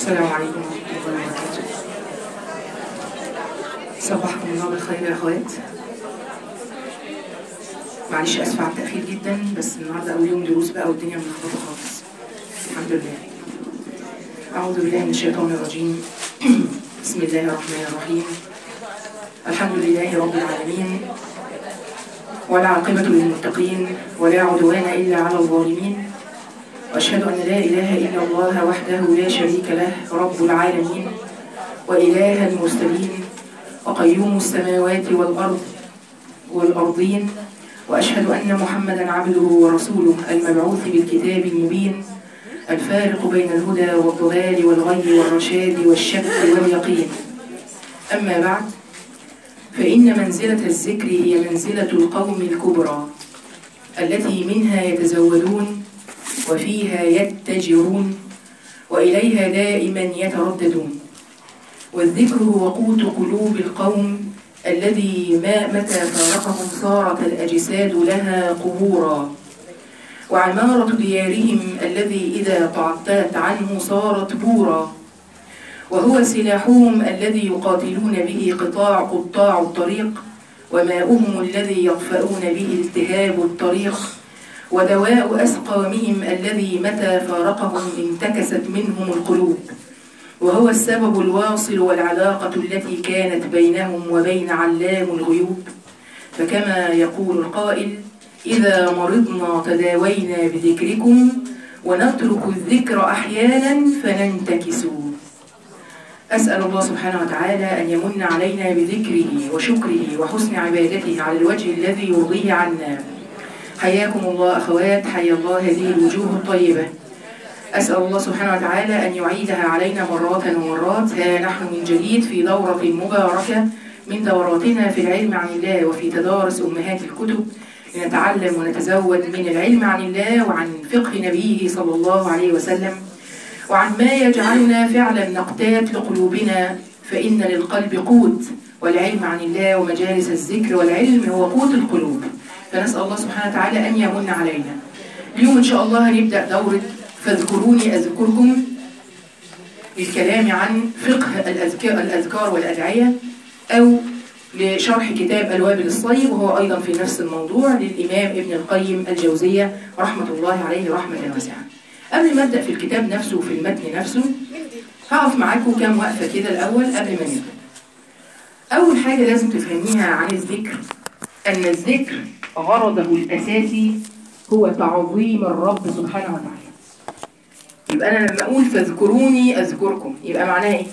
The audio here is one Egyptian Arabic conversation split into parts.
السلام عليكم ورحمة الله وبركاته صبحكم الله بالخير يا أخوات معلش أسفة على التأخير جدا بس النهاردة أول يوم دروس بقى والدنيا ملخبطة خالص الحمد لله أعوذ بالله من الشيطان الرجيم بسم الله الرحمن الرحيم الحمد لله رب العالمين والعاقبة للمتقين ولا عدوان إلا على الظالمين وأشهد أن لا إله إلا الله وحده لا شريك له رب العالمين وإله المرسلين وقيوم السماوات والأرض والأرضين وأشهد أن محمدا عبده ورسوله المبعوث بالكتاب المبين الفارق بين الهدى والضلال والغي والرشاد والشك واليقين أما بعد فإن منزلة الذكر هي منزلة القوم الكبرى التي منها يتزودون وفيها يتجرون وإليها دائما يترددون والذكر هو قوت قلوب القوم الذي ما متى فارقهم صارت الأجساد لها قبورا وعمارة ديارهم الذي إذا تعطلت عنه صارت بورا وهو سلاحهم الذي يقاتلون به قطاع قطاع الطريق وماؤهم الذي يطفئون به التهاب الطريق ودواء أسقامهم الذي متى فارقهم انتكست منهم القلوب وهو السبب الواصل والعلاقة التي كانت بينهم وبين علام الغيوب فكما يقول القائل إذا مرضنا تداوينا بذكركم ونترك الذكر أحيانا فننتكس أسأل الله سبحانه وتعالى أن يمن علينا بذكره وشكره وحسن عبادته على الوجه الذي يرضيه عنا حياكم الله أخوات حيا الله هذه الوجوه الطيبة أسأل الله سبحانه وتعالى أن يعيدها علينا مرات ومرات ها نحن من جديد في دورة مباركة من دوراتنا في العلم عن الله وفي تدارس أمهات الكتب لنتعلم ونتزود من العلم عن الله وعن فقه نبيه صلى الله عليه وسلم وعن ما يجعلنا فعلا نقتات لقلوبنا فإن للقلب قوت والعلم عن الله ومجالس الذكر والعلم هو قوت القلوب فنسأل الله سبحانه وتعالى أن يمن علينا اليوم إن شاء الله هنبدأ دورة فاذكروني أذكركم للكلام عن فقه الأذكار, الأذكار والأدعية أو لشرح كتاب الوابل الصيب وهو أيضا في نفس الموضوع للإمام ابن القيم الجوزية رحمة الله عليه رحمة واسعة قبل ما أبدأ في الكتاب نفسه وفي المتن نفسه هقف معاكم كام وقفة كده الأول قبل ما نبدأ أول حاجة لازم تفهميها عن الذكر أن الذكر غرضه الأساسي هو تعظيم الرب سبحانه وتعالى يبقى أنا لما أقول فاذكروني أذكركم يبقى معناها إيه؟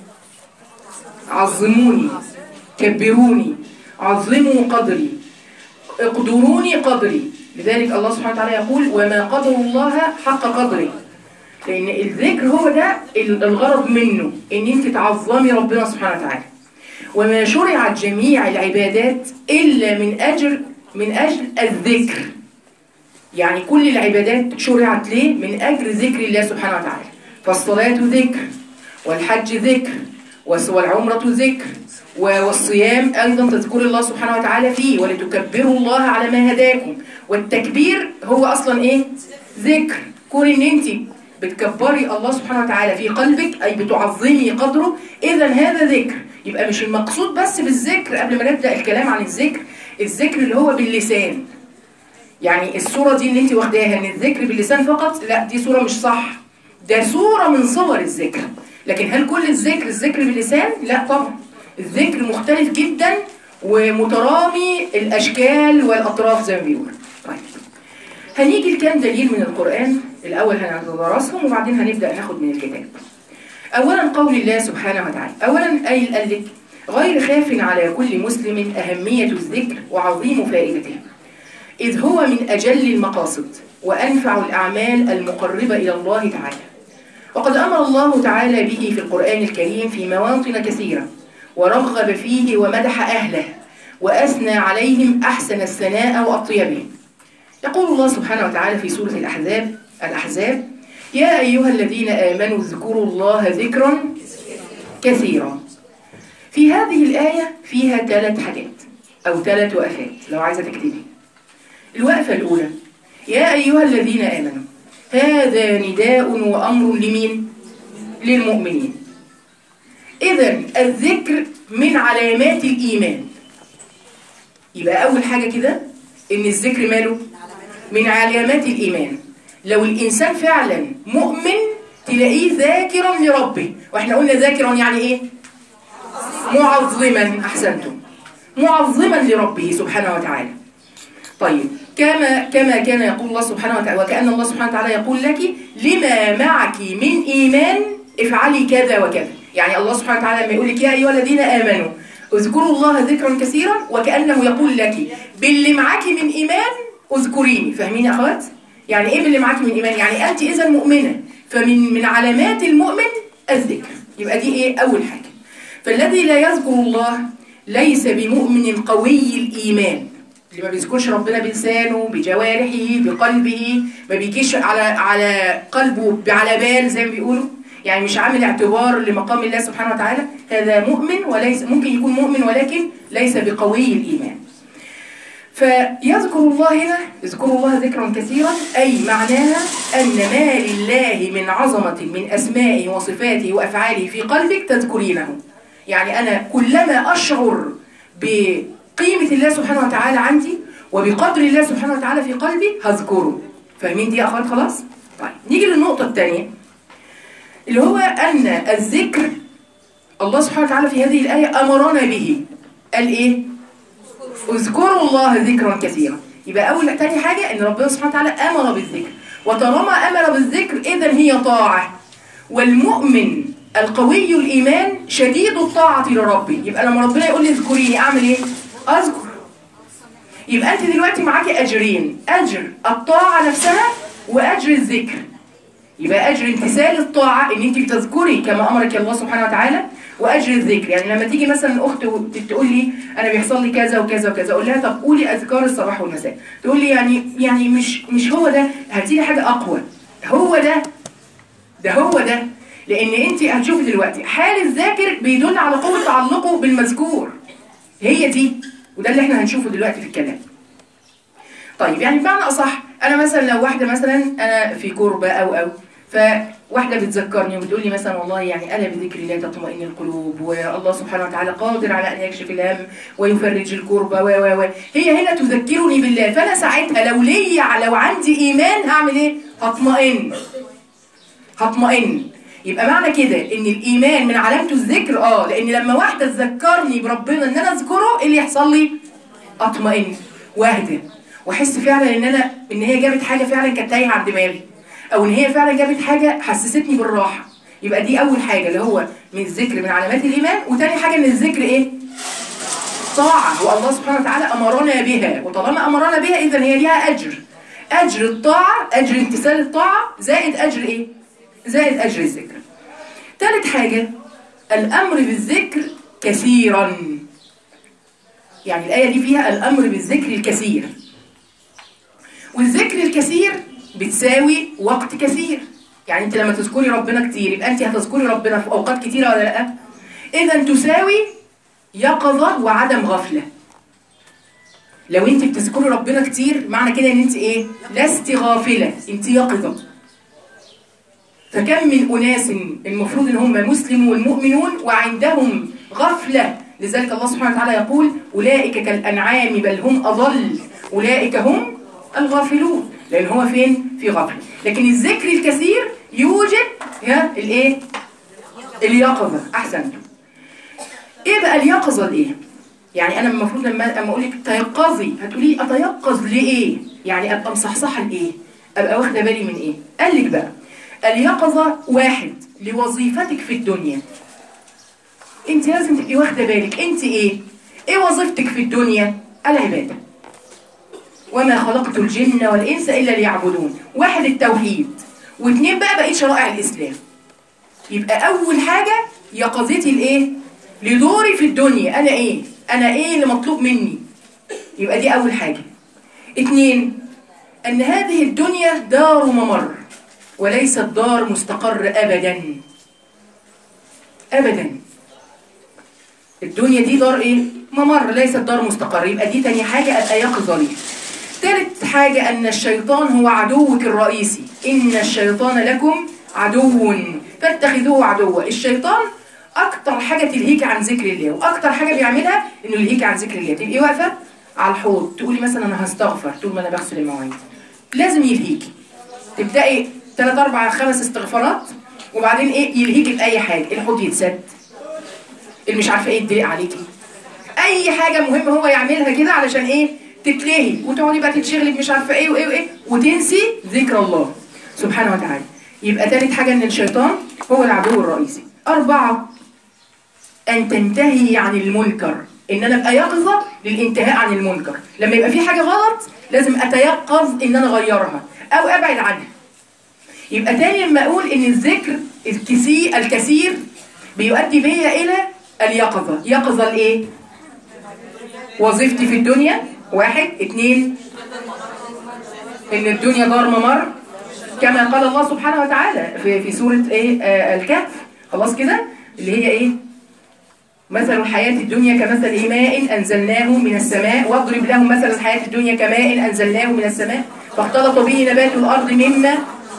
عظموني كبروني عظموا قدري اقدروني قدري لذلك الله سبحانه وتعالى يقول وما قدر الله حق قدره لأن الذكر هو ده الغرض منه إن أنت تعظمي ربنا سبحانه وتعالى وما شرعت جميع العبادات إلا من أجل من أجل الذكر يعني كل العبادات شرعت ليه؟ من أجل ذكر الله سبحانه وتعالى فالصلاة ذكر والحج ذكر والعمرة ذكر والصيام أيضا تذكر الله سبحانه وتعالى فيه ولتكبروا الله على ما هداكم والتكبير هو أصلا إيه؟ ذكر كون إن أنت بتكبري الله سبحانه وتعالى في قلبك أي بتعظمي قدره إذا هذا ذكر يبقى مش المقصود بس بالذكر قبل ما نبدأ الكلام عن الذكر الذكر اللي هو باللسان يعني الصورة دي اللي انت واخداها ان الذكر باللسان فقط لا دي صورة مش صح ده صورة من صور الذكر لكن هل كل الذكر الذكر باللسان لا طبعا الذكر مختلف جدا ومترامي الاشكال والاطراف زي ما بيقولوا طيب هنيجي لكام دليل من القرآن الاول هندرسهم وبعدين هنبدأ ناخد من الكتاب اولا قول الله سبحانه وتعالى اولا اي قال لك غير خاف على كل مسلم اهمية الذكر وعظيم فائدته إذ هو من أجل المقاصد وأنفع الأعمال المقربة إلى الله تعالى وقد أمر الله تعالى به في القرآن الكريم في مواطن كثيرة ورغب فيه ومدح أهله وأثنى عليهم أحسن الثناء وأطيبه يقول الله سبحانه وتعالى في سورة الأحزاب الأحزاب يا أيها الذين آمنوا اذكروا الله ذكرا كثيرا في هذه الآية فيها ثلاث حاجات أو ثلاث وقفات لو عايزة تكتبي الوقفة الأولى يا أيها الذين آمنوا هذا نداء وأمر لمين؟ للمؤمنين إذا الذكر من علامات الإيمان يبقى أول حاجة كده إن الذكر ماله من علامات الإيمان لو الإنسان فعلا مؤمن تلاقيه ذاكرا لربه وإحنا قلنا ذاكرا يعني إيه؟ معظما أحسنتم معظما لربه سبحانه وتعالى طيب كما كما كان يقول الله سبحانه وتعالى وكأن الله سبحانه وتعالى يقول لك لما معك من إيمان افعلي كذا وكذا يعني الله سبحانه وتعالى لما يقول لك يا أيها الذين آمنوا اذكروا الله ذكرا كثيرا وكأنه يقول لك باللي معك من إيمان اذكريني فاهمين يا أخوات؟ يعني إيه باللي معك من إيمان؟ يعني أنت إذا مؤمنة فمن من علامات المؤمن الذكر يبقى دي إيه أول حاجة فالذي لا يذكر الله ليس بمؤمن قوي الإيمان اللي ما بيذكرش ربنا بلسانه بجوارحه بقلبه ما بيجيش على على قلبه على بال زي ما بيقولوا يعني مش عامل اعتبار لمقام الله سبحانه وتعالى هذا مؤمن وليس ممكن يكون مؤمن ولكن ليس بقوي الإيمان فيذكر الله هنا يذكر الله ذكرا كثيرا أي معناها أن ما لله من عظمة من أسمائه وصفاته وأفعاله في قلبك تذكرينه يعني أنا كلما أشعر بقيمة الله سبحانه وتعالى عندي وبقدر الله سبحانه وتعالى في قلبي هذكره فاهمين دي يا أخوات خلاص؟ طيب نيجي للنقطة الثانية اللي هو أن الذكر الله سبحانه وتعالى في هذه الآية أمرنا به قال إيه؟ اذكروا الله ذكرا كثيرا يبقى أول تاني حاجة أن ربنا سبحانه وتعالى أمر بالذكر وطالما أمر بالذكر إذا هي طاعة والمؤمن القوي الإيمان شديد الطاعة لربه يبقى لما ربنا يقول لي اذكريني أعمل إيه؟ أذكر يبقى أنت دلوقتي معاكي أجرين أجر الطاعة نفسها وأجر الذكر يبقى أجر امتثال الطاعة إن أنت بتذكري كما أمرك الله سبحانه وتعالى وأجر الذكر يعني لما تيجي مثلا أخت تقول لي أنا بيحصل لي كذا وكذا وكذا أقول لها طب قولي أذكار الصباح والمساء تقول لي يعني يعني مش مش هو ده هاتي لي حاجة أقوى هو ده ده هو ده لأن أنت هتشوفي دلوقتي حال الذاكر بيدل على قوة تعلقه بالمذكور هي دي وده اللي احنا هنشوفه دلوقتي في الكلام طيب يعني بمعنى أصح أنا مثلا لو واحدة مثلا أنا في كربة أو أو فواحدة بتذكرني وبتقول لي مثلا والله يعني أنا بذكر الله تطمئن القلوب والله سبحانه وتعالى قادر على أن يكشف الهم ويفرج الكربة و و و هي هنا تذكرني بالله فأنا ساعتها لو ليا لو عندي إيمان هعمل إيه؟ هطمئن هطمئن يبقى معنى كده ان الايمان من علامته الذكر اه لان لما واحده تذكرني بربنا ان انا اذكره ايه اللي يحصل لي اطمئن واهدى واحس فعلا ان انا ان هي جابت حاجه فعلا كانت تايهه عن دماغي او ان هي فعلا جابت حاجه حسستني بالراحه يبقى دي اول حاجه اللي هو من الذكر من علامات الايمان وتاني حاجه ان الذكر ايه طاعه والله سبحانه وتعالى امرنا بها وطالما امرنا بها اذا هي ليها اجر اجر الطاعه اجر امتثال الطاعه زائد اجر ايه زائد اجر الذكر ثالث حاجه الامر بالذكر كثيرا يعني الايه دي فيها الامر بالذكر الكثير والذكر الكثير بتساوي وقت كثير يعني انت لما تذكري ربنا كتير يبقى انت هتذكري ربنا في اوقات كتيره ولا لا اذا تساوي يقظه وعدم غفله لو انت بتذكري ربنا كتير معنى كده ان انت ايه لست غافله انت يقظه فكم من اناس المفروض ان هم مسلمون مؤمنون وعندهم غفله لذلك الله سبحانه وتعالى يقول اولئك كالانعام بل هم اضل اولئك هم الغافلون لان هو فين في غفله لكن الذكر الكثير يوجد ها الايه اليقظه احسنتم ايه بقى اليقظه الايه يعني انا المفروض لما اما اقول لك تيقظي هتقولي اتيقظ لايه يعني ابقى مصحصحه لايه ابقى واخده بالي من ايه قال لك بقى اليقظه واحد لوظيفتك في الدنيا انت لازم تبقي واخده بالك انت ايه ايه وظيفتك في الدنيا العباده وما خلقت الجن والإنس إلا ليعبدون واحد التوحيد واثنين بقى بقيت شرائع الإسلام يبقى أول حاجة يقظتي الإيه؟ لدوري في الدنيا أنا إيه؟ أنا إيه اللي مطلوب مني؟ يبقى دي أول حاجة اثنين أن هذه الدنيا دار ممر وليست دار مستقر أبدا أبدا الدنيا دي دار إيه؟ ممر ليست دار مستقر يبقى دي تاني حاجة أبقى يقظة ليه ثالث حاجة أن الشيطان هو عدوك الرئيسي إن الشيطان لكم عدو فاتخذوه عدوا الشيطان اكتر حاجه تلهيك عن ذكر الله واكتر حاجه بيعملها انه يلهيك عن ذكر الله تبقي واقفه على الحوض تقولي مثلا انا هستغفر طول ما انا بغسل المواعين لازم يلهيكي تبداي ثلاث اربع خمس استغفارات وبعدين ايه يلهيكي باي حاجه الحوض يتسد اللي مش عارفه ايه يتضايق عليكي اي حاجه مهمه هو يعملها كده علشان ايه تتلهي وتقعدي بقى تتشغلي مش عارفه ايه وايه وايه وتنسي ذكر الله سبحانه وتعالى يبقى تالت حاجه ان الشيطان هو العدو الرئيسي اربعه ان تنتهي عن المنكر ان انا ابقى يقظه للانتهاء عن المنكر لما يبقى في حاجه غلط لازم اتيقظ ان انا اغيرها او ابعد عنها يبقى تاني لما اقول ان الذكر الكثير الكثير بيؤدي بيا الى اليقظه يقظه لايه وظيفتي في الدنيا واحد اتنين ان الدنيا دار ممر كما قال الله سبحانه وتعالى في في سوره ايه آه الكهف خلاص كده اللي هي ايه مثل الحياة الدنيا كمثل ماء أنزلناه من السماء واضرب لهم مثل الحياة الدنيا كماء أنزلناه من السماء فاختلط به نبات الأرض مما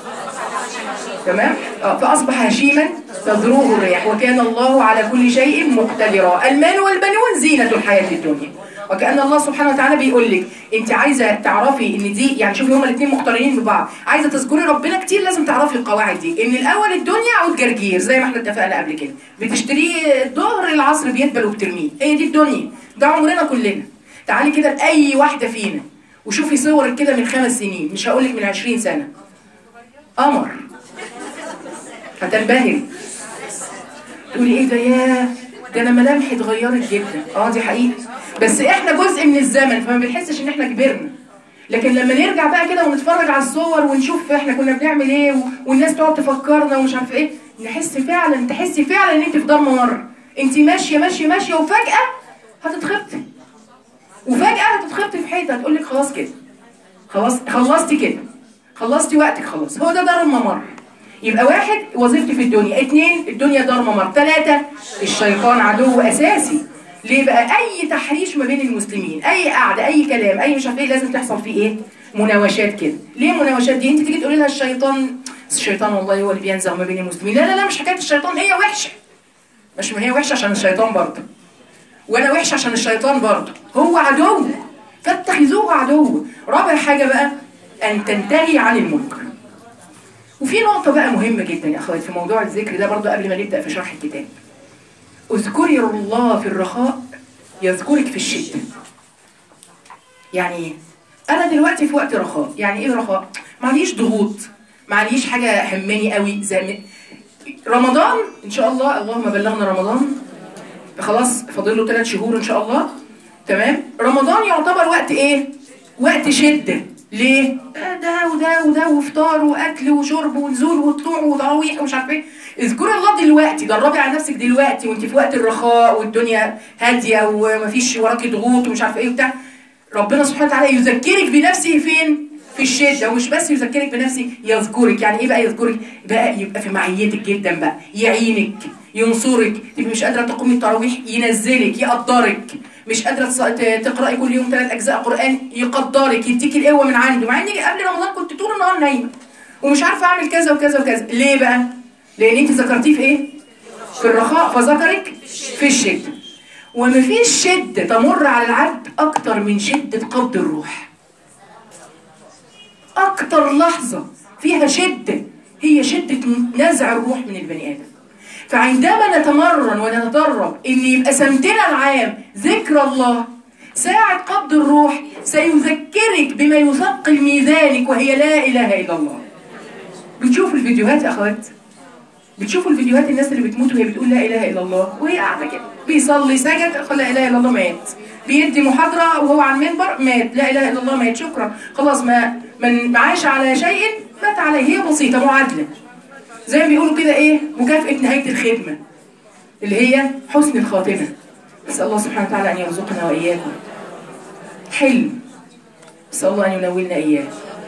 تمام آه، فأصبح هشيما تذروه الرياح وكان الله على كل شيء مقتدرا المال والبنون زينة الحياة الدنيا وكأن الله سبحانه وتعالى بيقول لك انت عايزه تعرفي ان دي يعني شوفي هما الاثنين مقترنين ببعض عايزه تذكري ربنا كتير لازم تعرفي القواعد دي ان الاول الدنيا عود جرجير زي ما احنا اتفقنا قبل كده بتشتريه الظهر العصر بيدبل وبترميه هي دي الدنيا ده عمرنا كلنا تعالي كده لاي واحده فينا وشوفي صورك كده من خمس سنين مش هقول لك من 20 سنه قمر هتنبهري تقولي ايه ده ياه ده انا ملامحي اتغيرت جدا اه دي حقيقه بس احنا جزء من الزمن فما بنحسش ان احنا كبرنا لكن لما نرجع بقى كده ونتفرج على الصور ونشوف احنا كنا بنعمل ايه و... والناس تقعد تفكرنا ومش عارفه ايه نحس فعلا تحسي فعلا ان انت في دار ممر انت ماشيه ماشيه ماشيه وفجاه هتتخبطي وفجاه هتتخبطي في حيطه هتقول لك خلاص كده خلاص خلصتي كده خلصتي وقتك خلاص هو ده دار الممر يبقى واحد وظيفتي في الدنيا اثنين الدنيا دار ممر ثلاثة الشيطان عدو أساسي ليه بقى أي تحريش ما بين المسلمين أي قعدة أي كلام أي مش عارف إيه لازم تحصل فيه إيه مناوشات كده ليه مناوشات دي أنت تيجي تقولي لها الشيطان الشيطان والله هو اللي بينزغ ما بين المسلمين لا لا لا مش حكاية الشيطان هي وحشة مش ما هي وحشة عشان الشيطان برضه وأنا وحشة عشان الشيطان برضه هو عدو فاتخذوه عدو رابع حاجة بقى أن تنتهي عن المنكر وفي نقطة بقى مهمة جدا يا أخوات في موضوع الذكر ده برضو قبل ما نبدأ في شرح الكتاب اذكري الله في الرخاء يذكرك في الشدة يعني ايه؟ أنا دلوقتي في وقت رخاء يعني إيه رخاء؟ معليش ضغوط معليش حاجة هماني قوي زي رمضان إن شاء الله اللهم بلغنا رمضان خلاص فاضل له ثلاث شهور إن شاء الله تمام رمضان يعتبر وقت إيه؟ وقت شدة ليه؟ ده وده وده وفطار واكل وشرب ونزول وطلوع وتراويح ومش عارف ايه اذكري الله دلوقتي دربي على نفسك دلوقتي وانت في وقت الرخاء والدنيا هاديه ومفيش وراكي ضغوط ومش عارف ايه وبتاع ربنا سبحانه وتعالى يذكرك بنفسه فين؟ في الشده ومش بس يذكرك بنفسه يذكرك يعني ايه بقى يذكرك؟ بقى يبقى في معيتك جدا بقى يعينك ينصرك تبقي مش قادره تقومي التراويح ينزلك يقدرك مش قادره تقراي كل يوم ثلاث اجزاء قران يقدرك يديكي القوه من عنده مع اني قبل رمضان كنت طول النهار نايمه ومش عارفه اعمل كذا وكذا وكذا ليه بقى لان انت ذكرتيه في ايه في الرخاء فذكرك في الشده ومفيش شده تمر على العبد اكتر من شده قبض الروح اكتر لحظه فيها شده هي شده نزع الروح من البني ادم فعندما نتمرن ونتدرب ان يبقى سمتنا العام ذكر الله ساعة قبض الروح سيذكرك بما يثقل ميزانك وهي لا إله إلا الله بتشوفوا الفيديوهات يا أخوات بتشوفوا الفيديوهات الناس اللي بتموت وهي بتقول لا إله إلا الله وهي قاعدة كده بيصلي سجد قال لا إله إلا الله مات بيدي محاضرة وهو على المنبر مات لا إله إلا الله مات شكرا خلاص ما من عاش على شيء مات عليه هي بسيطة معادلة زي ما بيقولوا كده ايه مكافأة نهاية الخدمة اللي هي حسن الخاتمة نسأل الله سبحانه وتعالى أن يرزقنا وإياكم حلم نسأل الله أن ينولنا إياه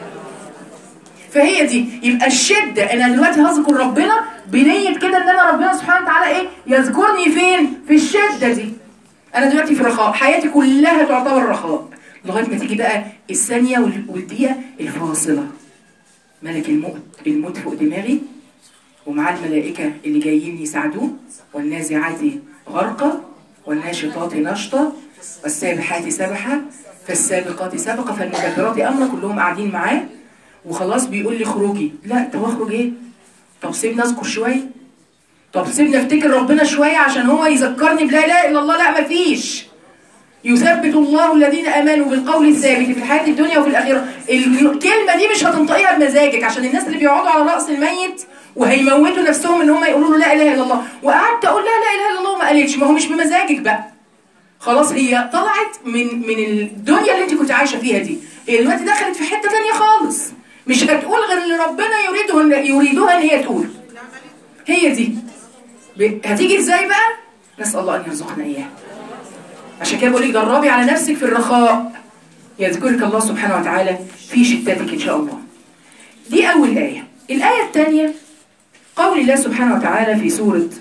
فهي دي يبقى الشدة أنا دلوقتي هذكر ربنا بنية كده إن أنا ربنا سبحانه وتعالى إيه يذكرني فين في الشدة دي أنا دلوقتي في رخاء حياتي كلها تعتبر رخاء لغاية ما تيجي بقى الثانية والدقيقة الفاصلة ملك الموت الموت فوق دماغي ومع الملائكة اللي جايين يساعدوه والنازعات غرقا والناشطات نشطا والسابحات سبحا فالسابقات سبقا فالمدبرات أمرا كلهم قاعدين معاه وخلاص بيقول لي خروجي لا طب اخرج ايه طب سيبني اذكر شويه طب سيبني افتكر ربنا شويه عشان هو يذكرني بلا اله الا الله لا مفيش يثبت الله الذين امنوا بالقول الثابت في الحياه الدنيا وفي الاخره الكلمه دي مش هتنطقيها بمزاجك عشان الناس اللي بيقعدوا على راس الميت وهيموتوا نفسهم ان هم يقولوا له لا اله الا الله وقعدت اقول لا لا اله الا الله وما قالتش ما هو مش بمزاجك بقى خلاص هي طلعت من من الدنيا اللي انت كنت عايشه فيها دي هي دلوقتي دخلت في حته ثانيه خالص مش هتقول غير اللي ربنا يريده يريدها ان هي تقول هي دي هتيجي ازاي بقى نسال الله ان يرزقنا اياها عشان كده بقول لك دربي على نفسك في الرخاء يذكرك الله سبحانه وتعالى في شتاتك ان شاء الله دي اول ايه الايه الثانيه قول الله سبحانه وتعالى في سوره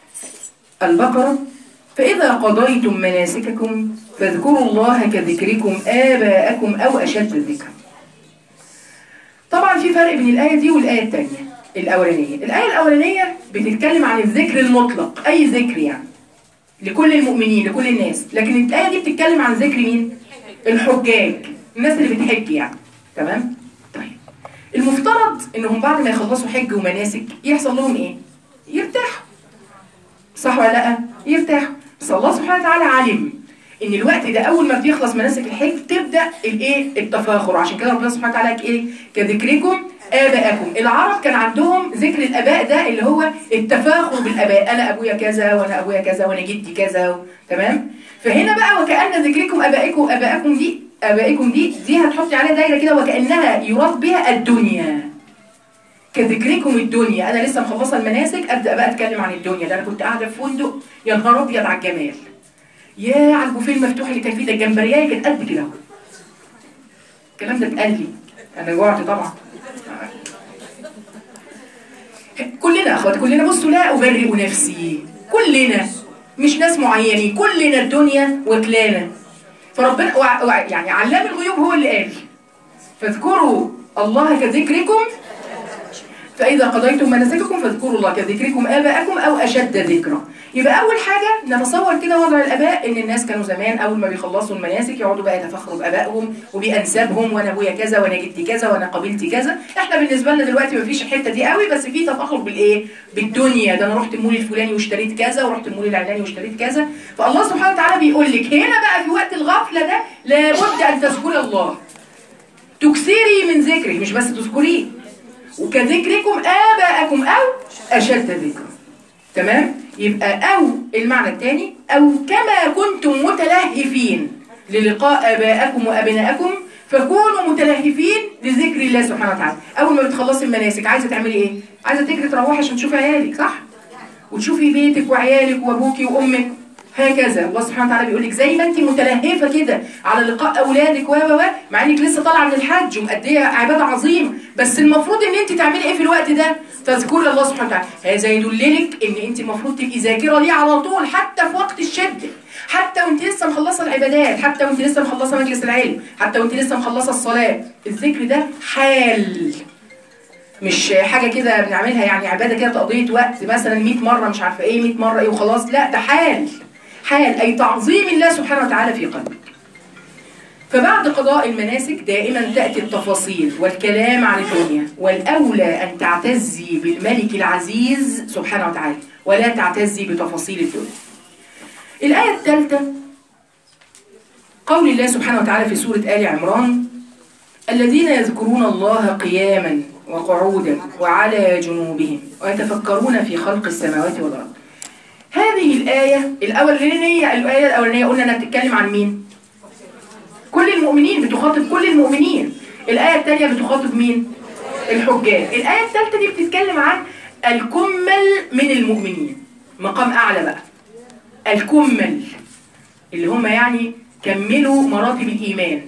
البقره فاذا قضيتم مناسككم فاذكروا الله كذكركم اباءكم او اشد ذكرا طبعا في فرق بين الآية دي والآية الثانية الأولانية الآية الأولانية بتتكلم عن الذكر المطلق أي ذكر يعني لكل المؤمنين لكل الناس لكن الآية دي بتتكلم عن ذكر مين؟ الحجاج الناس اللي بتحج يعني تمام؟ طيب المفترض انهم بعد ما يخلصوا حج ومناسك يحصل لهم ايه؟ يرتاحوا صح ولا لا؟ يرتاحوا بس الله سبحانه وتعالى علم ان الوقت ده اول ما بيخلص مناسك الحج تبدا الايه التفاخر عشان كده ربنا سبحانه وتعالى ايه كذكركم ابائكم العرب كان عندهم ذكر الاباء ده اللي هو التفاخر بالاباء انا ابويا كذا وانا ابويا كذا وانا جدي كذا و... تمام فهنا بقى وكأن ذكركم ابائكم ابائكم دي ابائكم دي دي هتحطي عليها دايره كده وكأنها يراد بها الدنيا كذكركم الدنيا انا لسه مخلصه المناسك ابدا بقى اتكلم عن الدنيا ده انا كنت قاعده في فندق يا نهار ابيض على الجمال يا على البوفيه المفتوح اللي كان فيه ده الجمبريايه كانت قد كده الكلام ده اتقال لي انا جوعت طبعا كلنا اخواتي كلنا بصوا لا ابرئ نفسي كلنا مش ناس معينين كلنا الدنيا وكلانا فربنا يعني علام الغيوب هو اللي قال فاذكروا الله كذكركم فإذا قضيتم مناسككم فاذكروا الله كذكركم آباءكم أو أشد ذكرا يبقى أول حاجة نتصور كده وضع الآباء إن الناس كانوا زمان أول ما بيخلصوا المناسك يقعدوا بقى يتفخروا بآبائهم وبأنسابهم وأنا أبويا كذا وأنا جدي كذا وأنا قبيلتي كذا إحنا بالنسبة لنا دلوقتي ما فيش الحتة دي قوي بس في تفخر بالإيه؟ بالدنيا ده أنا رحت المول الفلاني واشتريت كذا ورحت المول العلاني واشتريت كذا فالله سبحانه وتعالى بيقول لك هنا بقى في وقت الغفلة ده لابد أن تذكري الله تكثري من ذكره مش بس تذكريه وكذكركم آباءكم أو أشد ذكرا تمام؟ يبقى أو المعنى الثاني أو كما كنتم متلهفين للقاء آبائكم وأبنائكم فكونوا متلهفين لذكر الله سبحانه وتعالى أول ما بتخلصي المناسك عايزة تعملي إيه؟ عايزة تجري تروحي عشان تشوفي عيالك صح؟ وتشوفي بيتك وعيالك وأبوكي وأمك هكذا الله سبحانه وتعالى بيقول لك زي ما انت متلهفه كده على لقاء اولادك و و مع انك لسه طالعه من الحج ومأديه عباده عظيمه بس المفروض ان انت تعملي ايه في الوقت ده تذكري الله سبحانه وتعالى هذا يدللك ان انت المفروض تبقي ذاكره ليه على طول حتى في وقت الشده حتى وانت لسه مخلصه العبادات حتى وانت لسه مخلصه مجلس العلم حتى وانت لسه مخلصه الصلاه الذكر ده حال مش حاجه كده بنعملها يعني عباده كده تقضيه وقت مثلا 100 مره مش عارفه ايه 100 مره ايه وخلاص لا ده حال حال أي تعظيم الله سبحانه وتعالى في قلبك فبعد قضاء المناسك دائما تأتي التفاصيل والكلام عن الدنيا والأولى أن تعتزي بالملك العزيز سبحانه وتعالى ولا تعتزي بتفاصيل الدنيا الآية الثالثة قول الله سبحانه وتعالى في سورة آل عمران الذين يذكرون الله قياما وقعودا وعلى جنوبهم ويتفكرون في خلق السماوات والأرض هذه الآية الأولانية الآية الأولانية قلنا أنها بتتكلم عن مين؟ كل المؤمنين بتخاطب كل المؤمنين الآية الثانية بتخاطب مين؟ الحجاج الآية الثالثة دي بتتكلم عن الكمل من المؤمنين مقام أعلى بقى الكمل اللي هم يعني كملوا مراتب الإيمان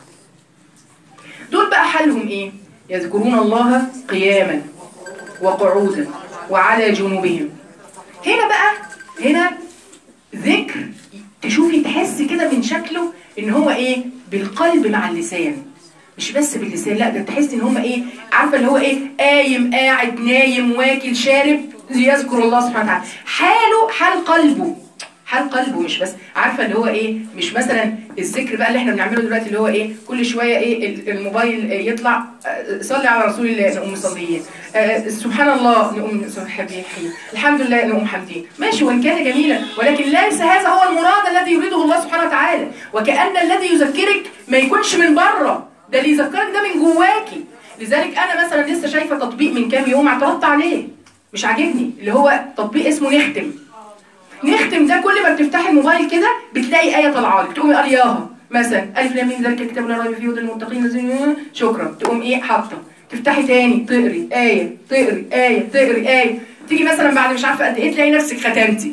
دول بقى حالهم إيه؟ يذكرون الله قياما وقعودا وعلى جنوبهم هنا بقى هنا ذكر تشوفي تحس كده من شكله ان هو ايه بالقلب مع اللسان مش بس باللسان لا ده تحس ان هم ايه عارفه اللي هو ايه قايم قاعد نايم واكل شارب يذكر الله سبحانه وتعالى حاله حال قلبه حال قلبه مش بس عارفه اللي هو ايه مش مثلا الذكر بقى اللي احنا بنعمله دلوقتي اللي هو ايه كل شويه ايه ال- الموبايل يطلع آه، صلي على رسول الله نقوم مصليين آه، سبحان الله نقوم سبحانه الحمد لله نقوم حامدين ماشي وان كان جميلا ولكن ليس هذا هو المراد الذي يريده الله سبحانه وتعالى وكأن الذي يذكرك ما يكونش من بره ده اللي يذكرك ده من جواكي لذلك انا مثلا لسه شايفه تطبيق من كام يوم اعترضت عليه مش عاجبني اللي هو تطبيق اسمه نختم نختم ده كل ما بتفتحي الموبايل كده بتلاقي آية طالعه لك تقومي قرياها مثلا ألف لام ميم ذلك الكتاب لا ريب فيه هدى للمتقين زي- شكرا تقوم إيه حاطة تفتحي تاني تقري آية تقري آية تقري آية تيجي مثلا بعد مش عارفة قد إيه تلاقي نفسك ختمتي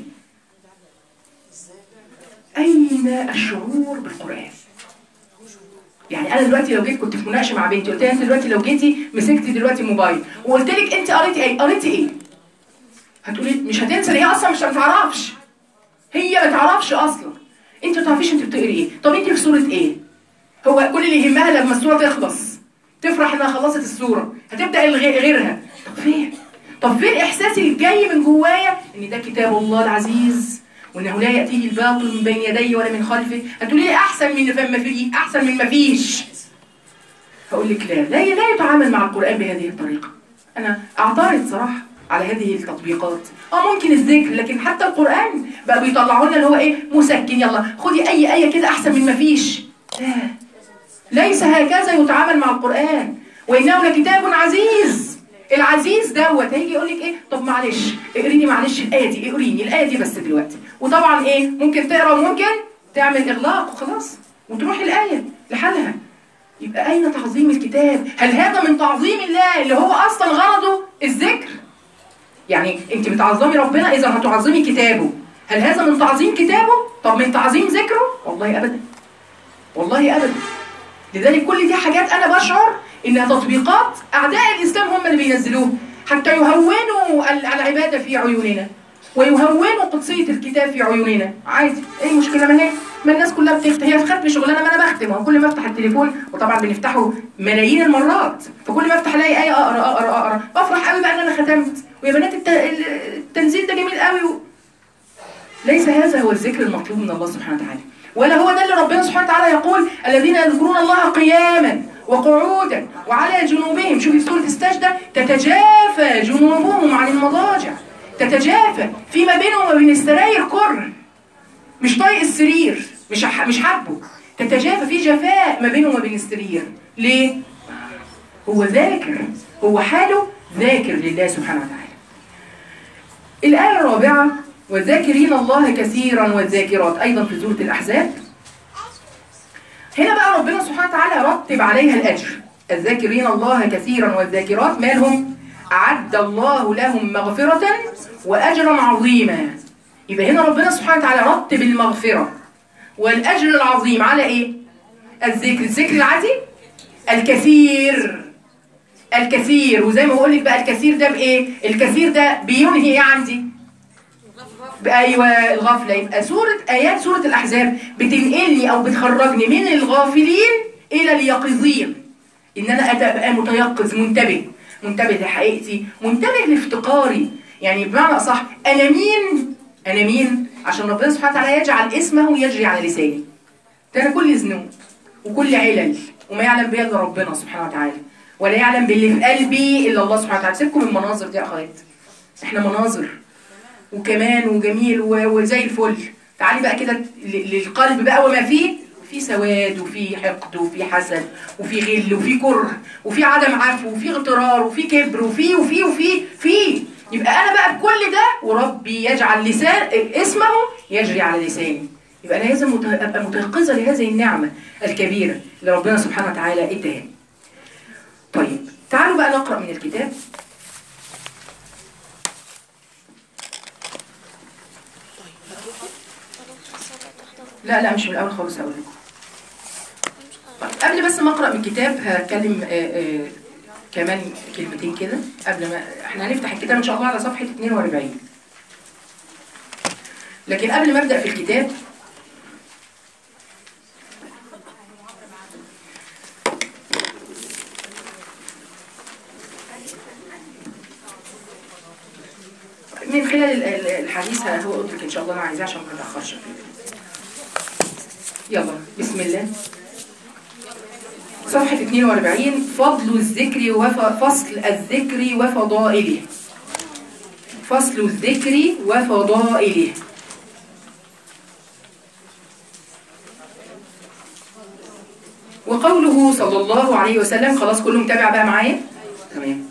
أين الشعور بالقرآن؟ يعني انا دلوقتي لو جيت كنت في مناقشه مع بنتي قلت لها انت دلوقتي لو جيتي مسكتي دلوقتي موبايل وقلت لك انت قريتي ايه قريتي ايه هتقولي مش هتنسى هي اصلا مش هتعرفش هي ما تعرفش اصلا انت ما تعرفيش انت بتقري ايه طب انت في سوره ايه هو كل اللي يهمها لما السوره تخلص تفرح انها خلصت السوره هتبدا الغي- غيرها طب فين طب فين احساسي اللي جاي من جوايا ان ده كتاب الله العزيز وانه لا ياتيه الباطل من بين يديه ولا من خلفه هتقولي لي احسن من ما فيه احسن من ما فيش هقول لك لا لا لا يتعامل مع القرآن بهذه الطريقة أنا أعترض صراحة على هذه التطبيقات اه ممكن الذكر لكن حتى القرآن بقى بيطلعوا لنا اللي هو ايه مسكن يلا خدي أي آية كده أحسن من ما فيش لا ليس هكذا يتعامل مع القرآن وإنه لكتاب عزيز العزيز دوت هيجي يقول لك ايه طب معلش اقريني معلش الآية دي اقريني الآية دي بس دلوقتي وطبعا ايه ممكن تقرا وممكن تعمل إغلاق وخلاص وتروح الآية لحالها يبقى أين تعظيم الكتاب؟ هل هذا من تعظيم الله اللي هو أصلا غرضه الذكر؟ يعني أنت بتعظمي ربنا إذا هتعظمي كتابه هل هذا من تعظيم كتابه؟ طب من تعظيم ذكره؟ والله أبدا والله أبدا لذلك كل دي حاجات أنا بشعر إنها تطبيقات أعداء الإسلام هم اللي بينزلوها حتى يهونوا ال- العبادة في عيوننا ويهونوا قدسية الكتاب في عيوننا عادي ايه المشكلة ما هي ما الناس كلها بتفتح هي ختم شغلانة ما انا بختم وكل ما افتح التليفون وطبعا بنفتحه ملايين المرات فكل ما افتح الاقي آية اقرا اقرا اقرا بفرح قوي بقى ان انا ختمت ويا بنات الت- التنزيل ده جميل قوي و... ليس هذا هو الذكر المطلوب من الله سبحانه وتعالى ولا هو ده اللي ربنا سبحانه وتعالى يقول الذين يذكرون الله قياما وقعودا وعلى جنوبهم شوفي في سورة السجدة تتجافى جنوبهم عن المضاجع تتجافى فيما بينهم وما بين السراير كره مش طايق السرير مش ح- مش حابه تتجافى في جفاء ما بينه وما بين السرير ليه؟ هو ذاكر هو حاله ذاكر لله سبحانه وتعالى الآية الرابعة والذاكرين الله كثيرا والذاكرات أيضا في سورة الأحزاب هنا بقى ربنا سبحانه وتعالى رتب عليها الأجر الذاكرين الله كثيرا والذاكرات مالهم أعد الله لهم مغفرة وأجرا عظيما يبقى هنا ربنا سبحانه وتعالى رتب المغفرة والأجر العظيم على إيه؟ الذكر الذكر العادي الكثير الكثير وزي ما بقول لك بقى الكثير ده بايه الكثير ده بينهي ايه عندي ايوه الغفله يبقى سوره ايات سوره الاحزاب بتنقلني او بتخرجني من الغافلين الى اليقظين ان انا ابقى متيقظ منتبه منتبه لحقيقتي منتبه لافتقاري يعني بمعنى اصح انا مين انا مين عشان ربنا سبحانه وتعالى يجعل اسمه يجري على لساني ده انا كل ذنوب وكل علل وما يعلم بها الا ربنا سبحانه وتعالى ولا يعلم باللي في قلبي الا الله سبحانه وتعالى سيبكم من المناظر دي يا اخوات احنا مناظر وكمان وجميل و- وزي الفل تعالي بقى كده ل- للقلب بقى وما فيه في سواد وفي حقد وفي حسد وفي غل وفي كره وفي عدم عفو وفي اغترار وفي كبر وفي وفي وفي في يبقى انا بقى بكل ده وربي يجعل لسان اسمه يجري على لساني يبقى انا لازم مت- ابقى متيقظه لهذه النعمه الكبيره اللي ربنا سبحانه وتعالى اداها طيب تعالوا بقى نقرا من الكتاب لا لا مش من الاول خالص هقول لكم طيب قبل بس ما اقرا من الكتاب هتكلم آه، آه، كمان كلمتين كده قبل ما احنا هنفتح الكتاب ان شاء الله على صفحه 42 لكن قبل ما ابدا في الكتاب الحديث هو قلت لك ان شاء الله انا عايزاه عشان ما نتاخرش يلا بسم الله صفحة 42 فضل الذكر وفصل الذكر وفضائله فصل الذكر وفضائله وقوله صلى الله عليه وسلم خلاص كله متابع بقى معايا تمام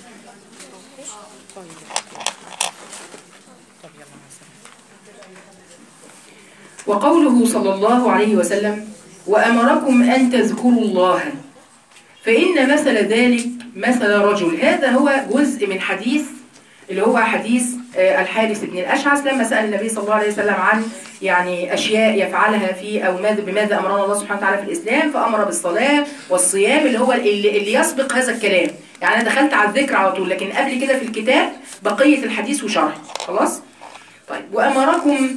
وقوله صلى الله عليه وسلم وأمركم أن تذكروا الله فإن مثل ذلك مثل رجل هذا هو جزء من حديث اللي هو حديث آه، الحارث بن الأشعث لما سأل النبي صلى الله عليه وسلم عن يعني أشياء يفعلها في أو ماذا بماذا أمرنا الله سبحانه وتعالى في الإسلام فأمر بالصلاة والصيام اللي هو اللي, اللي يسبق هذا الكلام يعني أنا دخلت على الذكر على طول لكن قبل كده في الكتاب بقية الحديث وشرح خلاص طيب وأمركم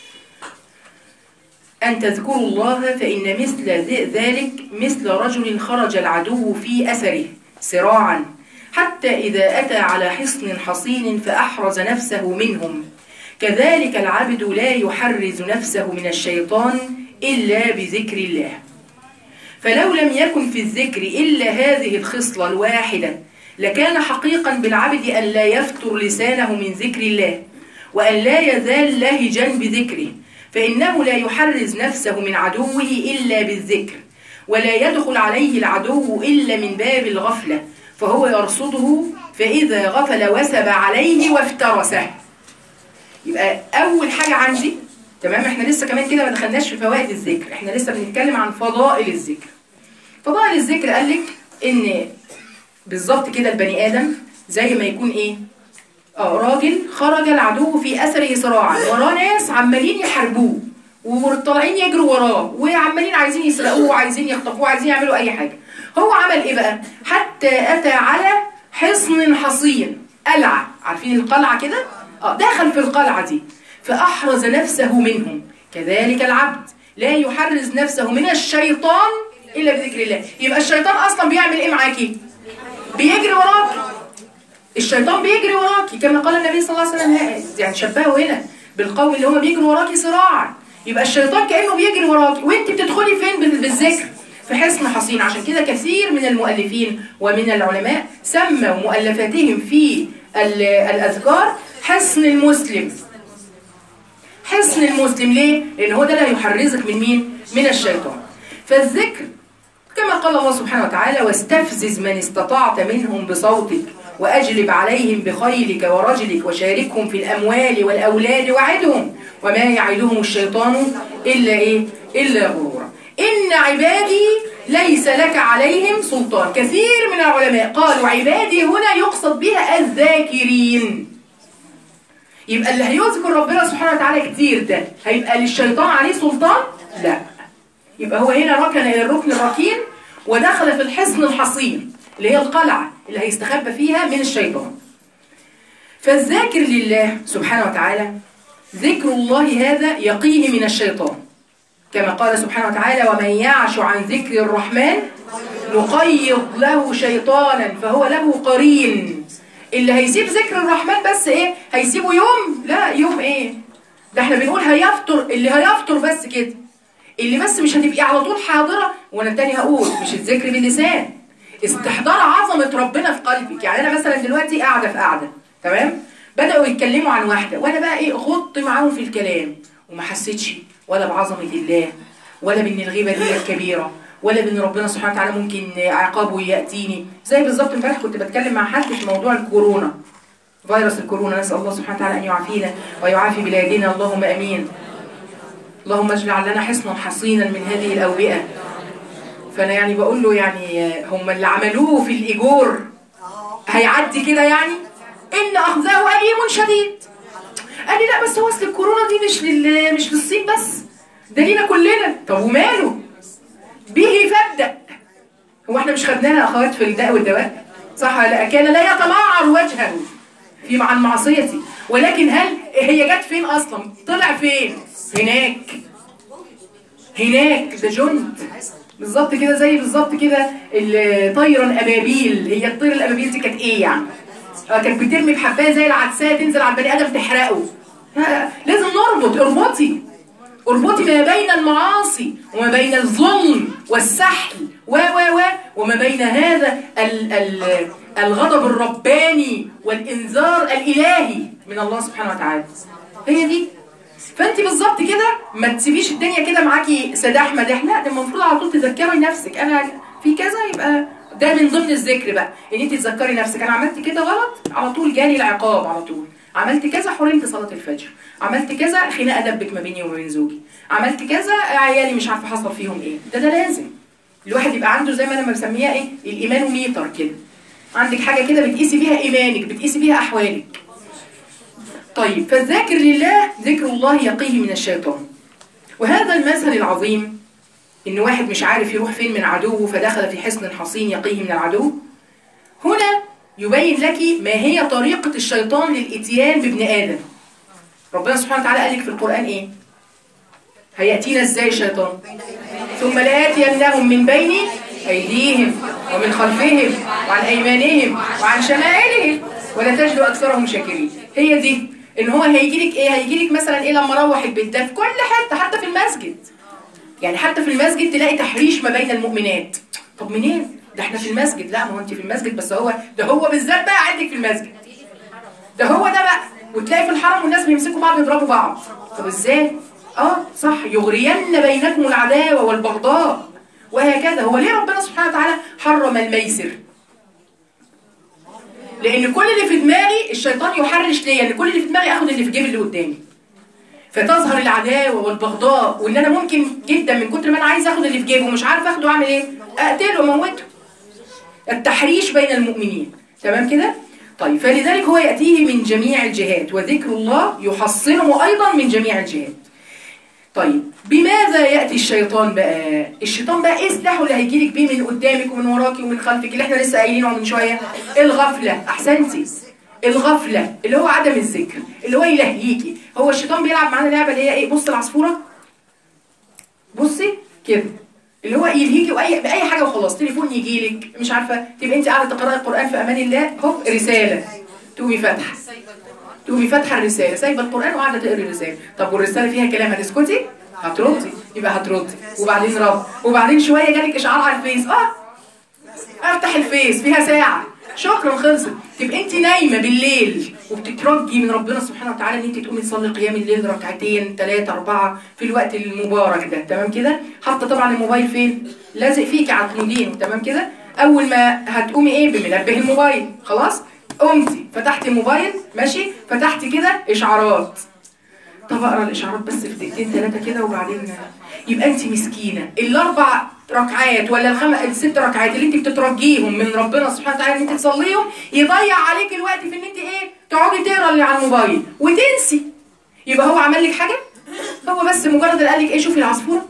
أن تذكروا الله فإن مثل ذلك مثل رجل خرج العدو في أثره سراعا حتى إذا أتى على حصن حصين فأحرز نفسه منهم كذلك العبد لا يحرز نفسه من الشيطان إلا بذكر الله فلو لم يكن في الذكر إلا هذه الخصلة الواحدة لكان حقيقا بالعبد أن لا يفتر لسانه من ذكر الله وأن لا يزال لهجا بذكره فإنه لا يحرز نفسه من عدوه إلا بالذكر ولا يدخل عليه العدو إلا من باب الغفلة فهو يرصده فإذا غفل وسب عليه وافترسه يبقى أول حاجة عندي تمام احنا لسه كمان كده ما دخلناش في فوائد الذكر احنا لسه بنتكلم عن فضائل الذكر فضائل الذكر قال لك ان بالظبط كده البني ادم زي ما يكون ايه اه راجل خرج العدو في اثره صراعا وراه ناس عمالين يحاربوه وطالعين يجروا وراه وعمالين عايزين يسرقوه وعايزين يخطفوه وعايزين يعملوا اي حاجه هو عمل ايه بقى حتى اتى على حصن حصين قلعه عارفين القلعه كده اه دخل في القلعه دي فاحرز نفسه منهم كذلك العبد لا يحرز نفسه من الشيطان الا بذكر الله يبقى الشيطان اصلا بيعمل ايه معاكي بيجري وراكي الشيطان بيجري وراكي كما قال النبي صلى الله عليه وسلم يعني شبهه هنا بالقوم اللي هم بيجروا وراكي صراعا يبقى الشيطان كانه بيجري وراكي وانت بتدخلي فين بالذكر في حصن حصين عشان كده كثير من المؤلفين ومن العلماء سموا مؤلفاتهم في الأذكار حصن المسلم حصن المسلم ليه؟ لأن هو ده اللي هيحرزك من مين؟ من الشيطان فالذكر كما قال الله سبحانه وتعالى واستفزز من استطعت منهم بصوتك وأجلب عليهم بخيلك ورجلك وشاركهم في الأموال والأولاد وعدهم وما يعدهم الشيطان إلا إيه؟ إلا غرورا إن عبادي ليس لك عليهم سلطان كثير من العلماء قالوا عبادي هنا يقصد بها الذاكرين يبقى اللي هيذكر ربنا سبحانه وتعالى كتير ده هيبقى للشيطان عليه سلطان لا يبقى هو هنا ركن الى الركن الركين ودخل في الحصن الحصين اللي هي القلعة اللي هيستخبى فيها من الشيطان فالذاكر لله سبحانه وتعالى ذكر الله هذا يقيه من الشيطان كما قال سبحانه وتعالى ومن يعش عن ذكر الرحمن نقيض له شيطانا فهو له قرين اللي هيسيب ذكر الرحمن بس ايه هيسيبه يوم لا يوم ايه ده احنا بنقول هيفطر اللي هيفطر بس كده اللي بس مش هتبقي على طول حاضرة وانا تاني هقول مش الذكر باللسان استحضار عظمة ربنا في قلبك يعني انا مثلا دلوقتي قاعدة في قاعدة تمام بدأوا يتكلموا عن واحدة وانا بقى ايه غط معاهم في الكلام وما حسيتش ولا بعظمة الله ولا بان الغيبة دي كبيرة ولا بان ربنا سبحانه وتعالى ممكن عقابه يأتيني زي بالظبط امبارح كنت بتكلم مع حد في موضوع الكورونا فيروس الكورونا نسأل الله سبحانه وتعالى أن يعافينا ويعافي بلادنا اللهم أمين اللهم اجعل لنا حصنا حصينا من هذه الأوبئة فأنا يعني بقول له يعني هم اللي عملوه في الإيجور هيعدي كده يعني إن أخذه أليم شديد قال لي لا بس هو أصل الكورونا دي مش لل... مش للصين بس ده لينا كلنا طب وماله به فابدأ هو احنا مش خدناها أخوات في الداء والدواء صح لا كان لا يتمعر وجهه في مع المعصية ولكن هل هي جت فين أصلا طلع فين هناك هناك ده جند بالظبط كده زي بالظبط كده الطيرة الأبابيل هي الطير الأبابيل دي كانت إيه يعني كانت بترمي بحبايه زي العدسية تنزل على البني آدم تحرقه ها، لازم نربط اربطي اربطي ما بين المعاصي وما بين الظلم والسحل و و و وما بين هذا ال ال الغضب الرباني والانذار الالهي من الله سبحانه وتعالى هي دي فانت بالظبط كده ما تسيبيش الدنيا كده معاكي سداح مداح لا ده المفروض على طول تذكري نفسك انا في كذا يبقى ده من ضمن الذكر بقى ان انت تذكري نفسك انا عملت كده غلط على طول جالي العقاب على طول عملت كذا حرمت صلاة الفجر عملت كذا خناقه دبت ما بيني وما بين زوجي عملت كذا عيالي مش عارفه حصل فيهم ايه ده ده لازم الواحد يبقى عنده زي ما انا بسميها ايه الايمانوميتر كده عندك حاجه كده بتقيسي بيها ايمانك بتقيسي بيها احوالك طيب فالذاكر لله ذكر الله يقيه من الشيطان وهذا المثل العظيم ان واحد مش عارف يروح فين من عدوه فدخل في حصن حصين يقيه من العدو هنا يبين لك ما هي طريقة الشيطان للإتيان بابن آدم ربنا سبحانه وتعالى قال لك في القرآن إيه هيأتينا إزاي الشيطان ثم لآتينهم من بين أيديهم ومن خلفهم وعن أيمانهم وعن شمائلهم ولا تجد أكثرهم شاكرين هي دي إن هو هيجي لك إيه هيجي لك مثلا إيه لما أروح البيت ده في كل حتة حتى في المسجد يعني حتى في المسجد تلاقي تحريش ما بين المؤمنات طب منين ده احنا في المسجد لا ما هو انت في المسجد بس هو ده هو بالذات بقى عندك في المسجد ده هو ده بقى وتلاقي في الحرم والناس بيمسكوا بعض يضربوا بعض طب ازاي اه صح يغرين بينكم العداوه والبغضاء وهكذا هو ليه ربنا سبحانه وتعالى حرم الميسر لان كل اللي في دماغي الشيطان يحرش ليا ان كل اللي في دماغي اخد اللي في جيب اللي قدامي فتظهر العداوه والبغضاء وان انا ممكن جدا من كتر ما انا عايز اخد اللي في جيبه ومش عارف اخده اعمل ايه اقتله واموته التحريش بين المؤمنين تمام كده طيب فلذلك هو ياتيه من جميع الجهات وذكر الله يحصنه ايضا من جميع الجهات طيب بماذا ياتي الشيطان بقى الشيطان بقى ايه سلاحه اللي هيجي لك بيه من قدامك ومن وراكي ومن خلفك اللي احنا لسه قايلينه من شويه الغفله احسنتي الغفله اللي هو عدم الذكر اللي هو يلهيكي هو الشيطان بيلعب معانا لعبه اللي هي ايه بص العصفوره بصي كده اللي هو يلهيكي واي باي حاجه وخلاص تليفون يجي لك مش عارفه تبقى انت قاعده تقراي القران في امان الله هوب رساله تقومي فاتحه تقومي فاتحه الرساله سايبه القران وقاعده تقري الرساله طب والرساله فيها كلام هتسكتي هتردي يبقى هتردي وبعدين رد وبعدين شويه جالك اشعار على الفيس اه افتح الفيس فيها ساعه شكرا خلصت تبقى انت نايمه بالليل وبتترجي من ربنا سبحانه وتعالى ان انت تقومي تصلي قيام الليل ركعتين ثلاثه اربعه في الوقت المبارك ده تمام كده حاطه طبعا الموبايل فين لازق فيكي على الكمودين تمام كده اول ما هتقومي ايه بمنبه الموبايل خلاص قمتي فتحتي الموبايل ماشي فتحتي كده اشعارات طب اقرا الاشعارات بس في دقيقتين ثلاثه كده وبعدين يبقى انت مسكينه الاربع ركعات ولا الخم... الست ركعات اللي انت بتترجيهم من ربنا سبحانه وتعالى ان انت تصليهم يضيع عليك الوقت في ان انت ايه تقعدي تقرا اللي على الموبايل وتنسي يبقى هو عمل لك حاجه هو بس مجرد اللي قال لك ايه شوفي العصفوره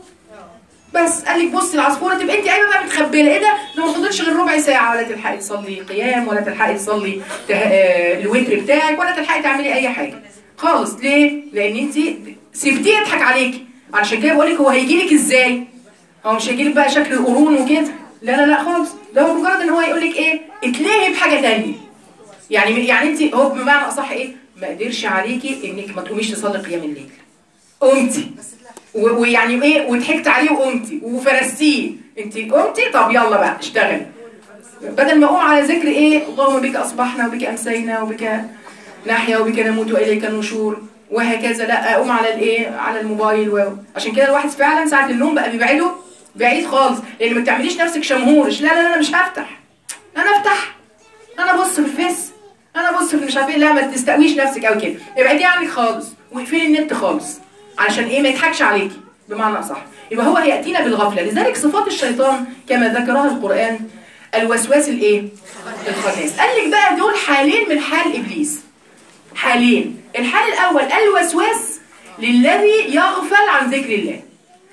بس قال لك بصي العصفوره تبقى انت قايمه بقى متخبله ايه ده ده ما فضلش غير ربع ساعه ولا تلحقي تصلي قيام ولا تلحقي تصلي ته... آه الوتر بتاعك ولا تلحقي تعملي اي حاجه خالص ليه لان انت سبتيه يضحك عليكي علشان كده بقول لك هو هيجي لك ازاي هو مش هيجي لك بقى شكل قرون وكده لا لا لا خالص ده هو مجرد ان هو يقول لك ايه اتلهي بحاجه ثانيه يعني يعني انت هو بمعنى اصح ايه ما قدرش عليكي انك ما تقوميش تصلي قيام الليل قمتي ويعني ايه وضحكت عليه وقمتي وفرستيه انت قمتي طب يلا بقى اشتغلي بدل ما اقوم على ذكر ايه اللهم بك اصبحنا وبك امسينا وبك نحيا وبك نموت واليك النشور وهكذا لا اقوم على الايه على الموبايل و... عشان كده الواحد فعلا ساعه النوم بقى بيبعده بعيد خالص لان ما بتعمليش نفسك شمهورش لا لا لا انا مش هفتح انا افتح انا ابص في الفيس انا ابص في مش عارف ايه لا ما تستقويش نفسك قوي كده ابعدي عنك خالص واقفلي النت خالص علشان ايه ما يضحكش عليكي بمعنى اصح يبقى هو هياتينا بالغفله لذلك صفات الشيطان كما ذكرها القران الوسواس الايه الخناس قال لك بقى دول حالين من حال ابليس حالين الحال الأول الوسواس للذي يغفل عن ذكر الله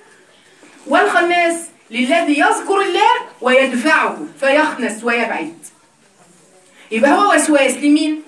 والخناس للذي يذكر الله ويدفعه فيخنس ويبعد يبقى هو وسواس لمين؟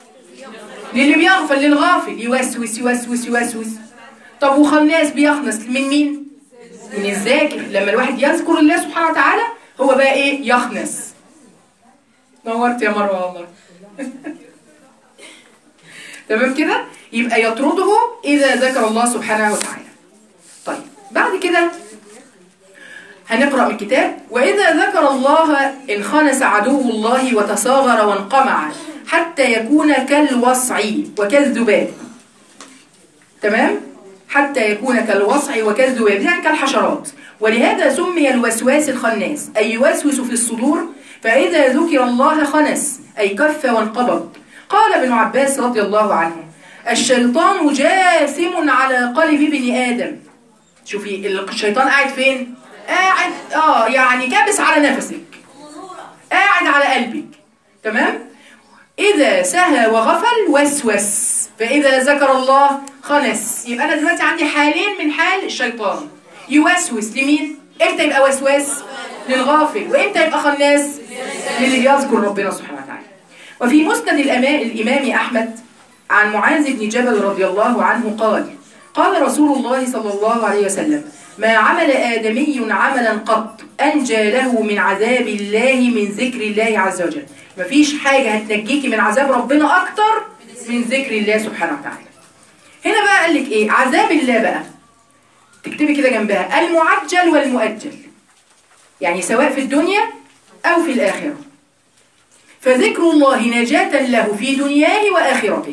للي بيغفل للغافل يوسوس يوسوس يوسوس طب وخناس بيخنس من مين؟ من الذاكر لما الواحد يذكر الله سبحانه وتعالى هو بقى ايه؟ يخنس نورت يا مروه والله تمام كده يبقى يطرده اذا ذكر الله سبحانه وتعالى طيب بعد كده هنقرأ من الكتاب وإذا ذكر الله انخنس عدو الله وتصاغر وانقمع حتى يكون كالوصع وكالذباب تمام حتى يكون كالوصع وكالذباب يعني كالحشرات ولهذا سمي الوسواس الخناس أي يوسوس في الصدور فإذا ذكر الله خنس أي كف وانقبض قال ابن عباس رضي الله عنه الشيطان جاثم على قلب ابن آدم شوفي الشيطان قاعد فين قاعد اه يعني كابس على نفسك قاعد على قلبك تمام اذا سهى وغفل وسوس فاذا ذكر الله خنس يبقى انا دلوقتي عندي حالين من حال الشيطان يوسوس لمين امتى يبقى وسواس للغافل وامتى يبقى خناس للي يذكر ربنا سبحانه وتعالى وفي مسند الأما- الامام احمد عن معاذ بن جبل رضي الله عنه قال قال رسول الله صلى الله عليه وسلم ما عمل آدمي عملا قط أنجى له من عذاب الله من ذكر الله عز وجل مفيش حاجة هتنجيكي من عذاب ربنا أكتر من ذكر الله سبحانه وتعالى هنا بقى قال لك إيه عذاب الله بقى تكتبي كده جنبها المعجل والمؤجل يعني سواء في الدنيا أو في الآخرة فذكر الله نجاة له في دنياه وآخرته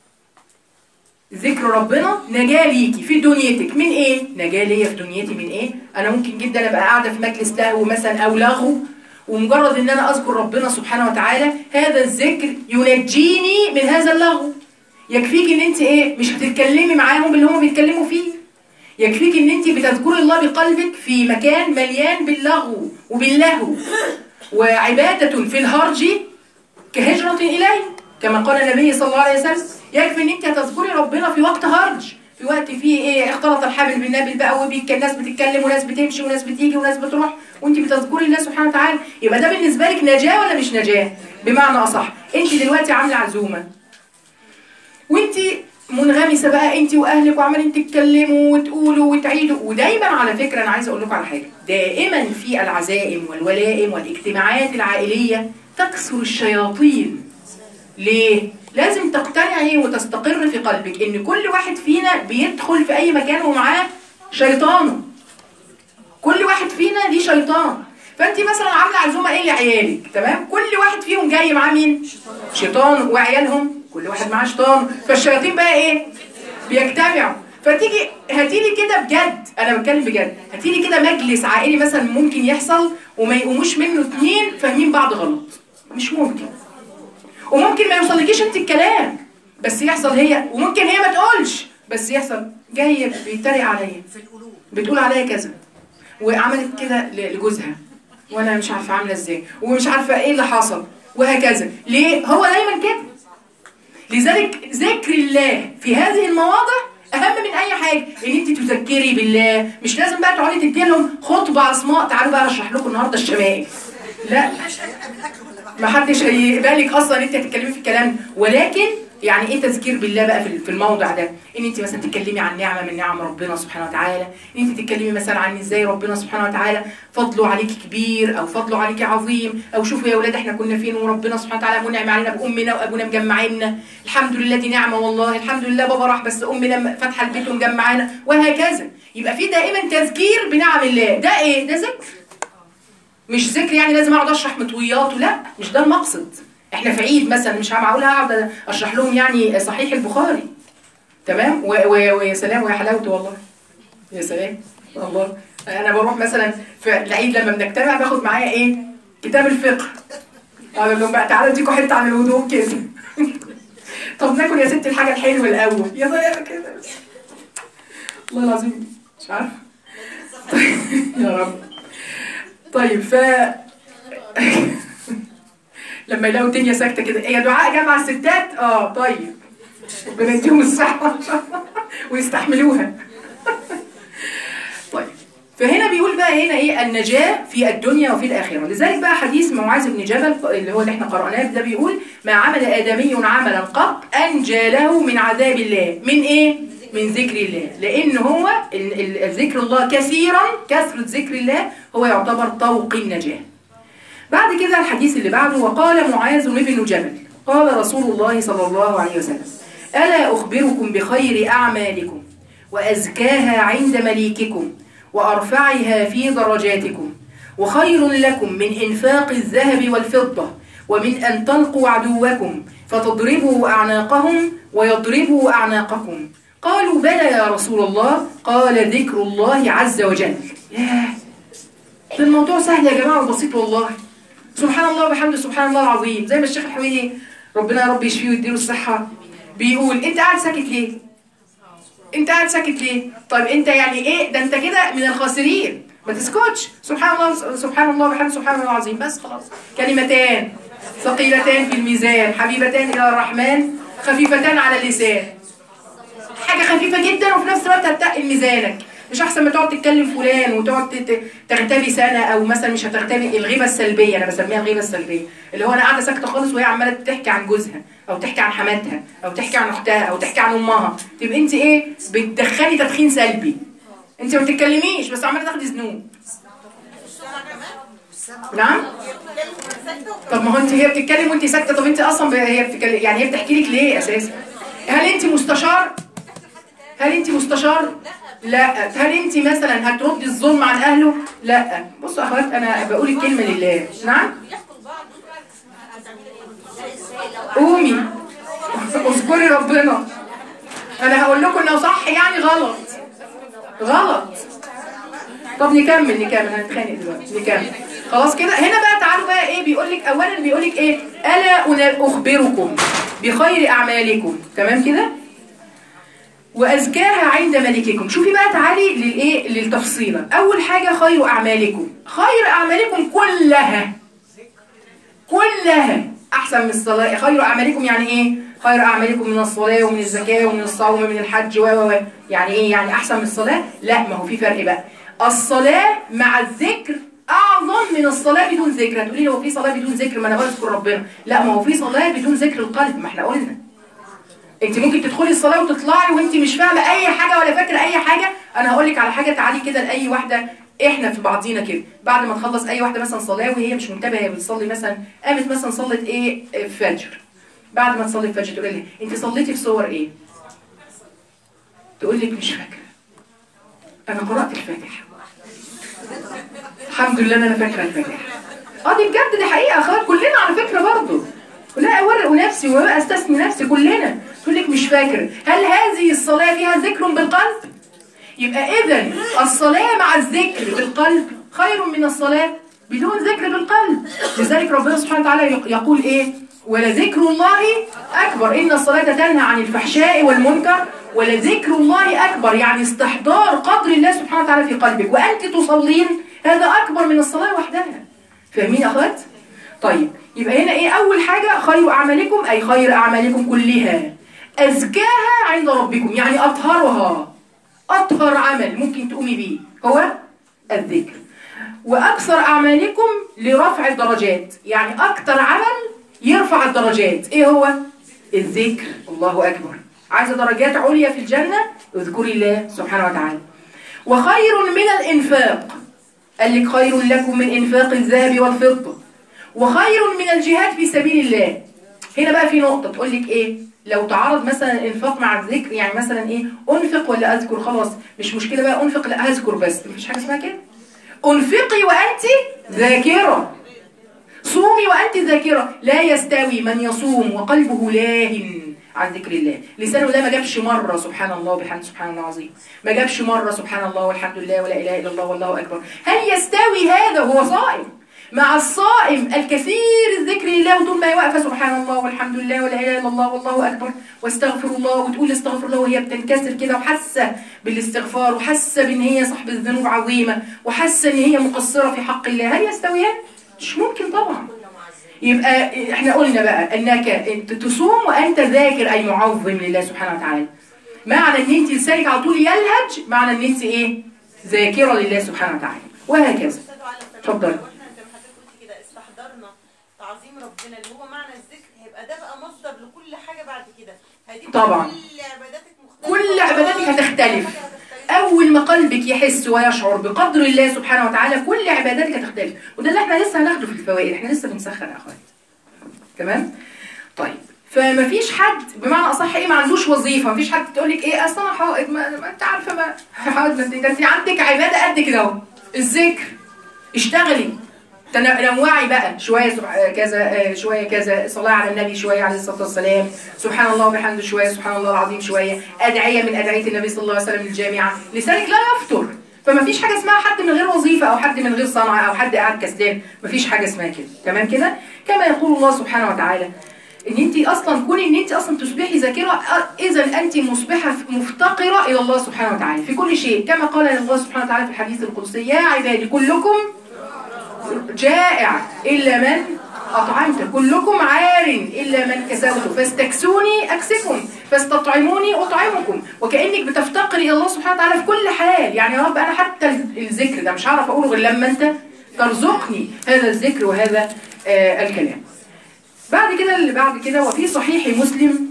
ذكر ربنا نجاة ليكي في دنيتك من ايه؟ نجاة ليا في دنيتي من ايه؟ انا ممكن جدا ابقى قاعدة في مجلس لهو مثلا او لغو ومجرد ان انا اذكر ربنا سبحانه وتعالى هذا الذكر ينجيني من هذا اللغو يكفيك ان انت ايه؟ مش هتتكلمي معاهم اللي هم بيتكلموا فيه يكفيك ان انت بتذكري الله بقلبك في مكان مليان باللغو وباللهو وعبادة في الهرج كهجرة إليه كما قال النبي صلى الله عليه وسلم يكفي ان انت هتذكري ربنا في وقت هرج في وقت فيه ايه اختلط الحبل بالنابل بقى وبيك الناس بتتكلم وناس بتمشي وناس بتيجي وناس بتروح وانت بتذكري الله سبحانه وتعالى يبقى ده بالنسبه لك نجاه ولا مش نجاه بمعنى اصح انت دلوقتي عامله عزومه وانت منغمسه بقى انت واهلك وعمالين تتكلموا وتقولوا وتعيدوا ودايما على فكره انا عايزه اقول لكم على حاجه دائما في العزائم والولائم والاجتماعات العائليه تكثر الشياطين ليه؟ لازم تقتنعي وتستقر في قلبك ان كل واحد فينا بيدخل في اي مكان ومعاه شيطانه كل واحد فينا ليه شيطان فانت مثلا عامله عزومه ايه لعيالك تمام كل واحد فيهم جاي معاه مين شيطان وعيالهم كل واحد معاه شيطان فالشياطين بقى ايه بيجتمعوا فتيجي هاتيلي كده بجد انا بتكلم بجد هاتيلي كده مجلس عائلي مثلا ممكن يحصل وما يقوموش منه اتنين فاهمين بعض غلط مش ممكن وممكن ما يوصلكيش انت الكلام بس يحصل هي وممكن هي ما تقولش بس يحصل جاي بيتريق عليا بتقول عليا كذا وعملت كده ل- لجوزها وانا مش عارفه عامله ازاي ومش عارفه ايه اللي حصل وهكذا ليه هو دايما كده لذلك ذكر الله في هذه المواضع اهم من اي حاجه ان انت تذكري بالله مش لازم بقى تقعدي تدي لهم خطبه عصماء تعالوا بقى اشرح لكم النهارده الشمائل لا ما حدش هيقبلك اصلا انت هتتكلمي في الكلام ولكن يعني ايه تذكير بالله بقى في في الموضع ده ان انت مثلا تتكلمي عن نعمه من نعم ربنا سبحانه وتعالى ان انت تتكلمي مثلا عن ازاي ربنا سبحانه وتعالى فضله عليكي كبير او فضله عليكي عظيم او شوفوا يا اولاد احنا كنا فين وربنا سبحانه وتعالى منعم علينا بامنا وابونا مجمعينا الحمد لله دي نعمه والله الحمد لله بابا راح بس امنا فاتحه البيت ومجمعانا وهكذا يبقى في دائما تذكير بنعم الله ده ايه ده ذكر مش ذكر يعني لازم اقعد اشرح مطوياته لا مش ده المقصد احنا في عيد مثلا مش معقول هقعد اشرح لهم يعني صحيح البخاري تمام و- و- ويا سلام ويا حلاوته والله يا سلام الله انا بروح مثلا في العيد لما بنجتمع باخد معايا ايه كتاب الفقه اقول لهم بقى تعالوا اديكم حته عن الوضوء كده طب ناكل يا ستي الحاجه الحلوه الاول يا ضيقه كده بس والله العظيم مش عارفه طيب يا رب طيب ف لما يلاقوا الدنيا ساكته كده ايه يا دعاء جمع الستات اه طيب ربنا يديهم الصحه ان شاء الله ويستحملوها طيب فهنا بيقول بقى هنا ايه النجاه في الدنيا وفي الاخره لذلك بقى حديث معاذ بن جبل اللي هو اللي احنا قراناه ده بيقول ما عمل ادمي عملا قط انجى له من عذاب الله من ايه من ذكر الله لان هو ال- ال- الذكر الله كثيرا كثره ذكر الله هو يعتبر طوق النجاه بعد كده الحديث اللي بعده وقال معاذ بن جبل قال رسول الله صلى الله عليه وسلم ألا أخبركم بخير أعمالكم وأزكاها عند مليككم وأرفعها في درجاتكم وخير لكم من إنفاق الذهب والفضة ومن أن تلقوا عدوكم فتضربوا أعناقهم ويضربوا أعناقكم قالوا بلى يا رسول الله قال ذكر الله عز وجل ياه ده الموضوع سهل يا جماعة وبسيط والله سبحان الله وبحمده سبحان الله العظيم زي ما الشيخ الحويني ربنا يا رب يشفيه ويديله الصحة بيقول انت قاعد ساكت ليه انت قاعد ساكت ليه طيب انت يعني ايه ده انت كده من الخاسرين ما تسكتش سبحان الله سبحان الله وبحمده سبحان الله العظيم بس خلاص كلمتان ثقيلتان في الميزان حبيبتان الى الرحمن خفيفتان على اللسان حاجة خفيفة جدا وفي نفس الوقت هتقل ميزانك مش احسن ما تقعد تتكلم فلان وتقعد تت- تغتابي سنه او مثلا مش هتغتابي الغيبه السلبيه انا بسميها الغيبه السلبيه اللي هو انا قاعده ساكته خالص وهي عماله تحكي عن جوزها او تحكي عن حماتها او تحكي عن اختها او تحكي عن امها تبقى انت ايه بتدخلي تدخين سلبي انت ما بتتكلميش بس عماله تاخدي ذنوب نعم طب ما هو انت هي بتتكلم وانت ساكته طب انت اصلا ب- هي بتتكلم يعني هي بتحكي لك ليه اساسا هل انت مستشار هل انت مستشار لا هل انت مثلا هتردي الظلم عن اهله لا بصوا يا اخوات انا بقول الكلمه لله نعم قومي اذكري ربنا انا هقول لكم انه صح يعني غلط غلط طب نكمل نكمل هنتخانق دلوقتي نكمل خلاص كده هنا بقى تعالوا بقى ايه بيقول لك اولا بيقول لك ايه الا أنا اخبركم بخير اعمالكم تمام كده وازكاها عند ملككم شوفي بقى تعالي للايه للتفصيله اول حاجه خير اعمالكم خير اعمالكم كلها كلها احسن من الصلاه خير اعمالكم يعني ايه خير اعمالكم من الصلاه ومن الزكاه ومن الصوم ومن الحج و و و يعني ايه يعني احسن من الصلاه لا ما هو في فرق بقى الصلاه مع الذكر اعظم من الصلاه بدون ذكر هتقولي لي هو في صلاه بدون ذكر ما انا بذكر ربنا لا ما هو في صلاه بدون ذكر القلب ما احنا قلنا انت ممكن تدخلي الصلاه وتطلعي وانت مش فاهمه اي حاجه ولا فاكره اي حاجه انا هقول لك على حاجه تعالي كده لاي واحده احنا في بعضينا كده بعد ما تخلص اي واحده مثلا صلاه وهي مش منتبهه هي بتصلي مثلا قامت مثلا صلت ايه فجر بعد ما تصلي الفجر تقول لها انت صليتي في صور ايه تقول لك مش فاكره انا قرات الفاتحه الحمد لله ان انا فاكره الفاتحه اه دي بجد دي حقيقه اخوات كلنا على فكره برضه لا اورق نفسي واستثني نفسي كلنا تقول لك مش فاكر هل هذه الصلاه فيها ذكر بالقلب يبقى اذا الصلاه مع الذكر بالقلب خير من الصلاه بدون ذكر بالقلب لذلك ربنا سبحانه وتعالى يق- يقول ايه ولذكر الله اكبر ان الصلاه تنهى عن الفحشاء والمنكر ولذكر الله اكبر يعني استحضار قدر الله سبحانه وتعالى في قلبك وانت تصلين هذا اكبر من الصلاه وحدها فاهمين يا اخوات طيب يبقى هنا ايه اول حاجه خير اعمالكم اي خير اعمالكم كلها ازكاها عند ربكم يعني اطهرها اطهر عمل ممكن تقومي بيه هو الذكر واكثر اعمالكم لرفع الدرجات يعني اكثر عمل يرفع الدرجات ايه هو الذكر الله اكبر عايزه درجات عليا في الجنه اذكري الله سبحانه وتعالى وخير من الانفاق قال لك خير لكم من انفاق الذهب والفضه وخير من الجهاد في سبيل الله هنا بقى في نقطه تقول لك ايه لو تعارض مثلا الانفاق مع الذكر يعني مثلا ايه انفق ولا اذكر خلاص مش مشكله بقى انفق لا اذكر بس مفيش حاجه اسمها كده انفقي وانت ذاكره صومي وانت ذاكره لا يستوي من يصوم وقلبه لاهٍ عن ذكر الله لسانه ده ما جابش مرة سبحان الله وبحمد سبحان الله العظيم ما جابش مرة سبحان الله والحمد لله ولا إله إلا الله والله أكبر هل يستوي هذا وهو صائم مع الصائم الكثير الذكر لله وطول ما هي واقفه سبحان الله والحمد لله ولا اله الا الله والله اكبر واستغفر الله وتقول استغفر الله وهي بتنكسر كده وحاسه بالاستغفار وحاسه بان هي صاحبه ذنوب عظيمه وحاسه ان هي مقصره في حق الله هل يستويان؟ مش ممكن طبعا يبقى احنا قلنا بقى انك انت تصوم وانت ذاكر اي معظم لله سبحانه وتعالى معنى ان انت لسانك على طول يلهج معنى ان انت ايه ذاكره لله سبحانه وتعالى وهكذا اتفضلي احنا زي ما حضرتك قلتي كده استحضرنا تعظيم ربنا اللي هو معنى الذكر هيبقى ده بقى مصدر لكل حاجه بعد كده هيديك طبعا. كل عباداتك مختلفه كل عباداتك هتختلف اول ما قلبك يحس ويشعر بقدر الله سبحانه وتعالى كل عباداتك هتختلف وده اللي احنا لسه هناخده في الفوائد احنا لسه بنسخن يا اخوات تمام طيب فما فيش حد بمعنى اصح ايه ما عندوش وظيفه ما فيش حد تقول لك ايه اصل انا حائض ما, ما انت عارفه ما حائض ما انت ده انت عندك عباده قد كده اهو الذكر اشتغلي تن- نوعي بقى شويه سبح- كذا آه، شويه كذا صلاه على النبي شويه عليه الصلاه والسلام سبحان الله وبحمده شويه سبحان الله العظيم شويه ادعيه من ادعيه النبي صلى الله عليه وسلم الجامعه لسانك لا يفتر فما فيش حاجه اسمها حد من غير وظيفه او حد من غير صنعه او حد قاعد كسلان ما فيش حاجه اسمها كده تمام كده كما يقول الله سبحانه وتعالى ان انت اصلا كوني ان انت اصلا تصبحي ذاكره اذا انت مصبحه مفتقره الى الله سبحانه وتعالى في كل شيء كما قال الله سبحانه وتعالى في الحديث القدسي يا عبادي كلكم جائع إلا من أطعمت كلكم عار إلا من كسوت فاستكسوني أكسكم فاستطعموني أطعمكم وكأنك بتفتقري إلى الله سبحانه وتعالى في كل حال يعني يا رب أنا حتى الذكر ده مش هعرف أقوله غير لما أنت ترزقني هذا الذكر وهذا آه الكلام بعد كده اللي بعد كده وفي صحيح مسلم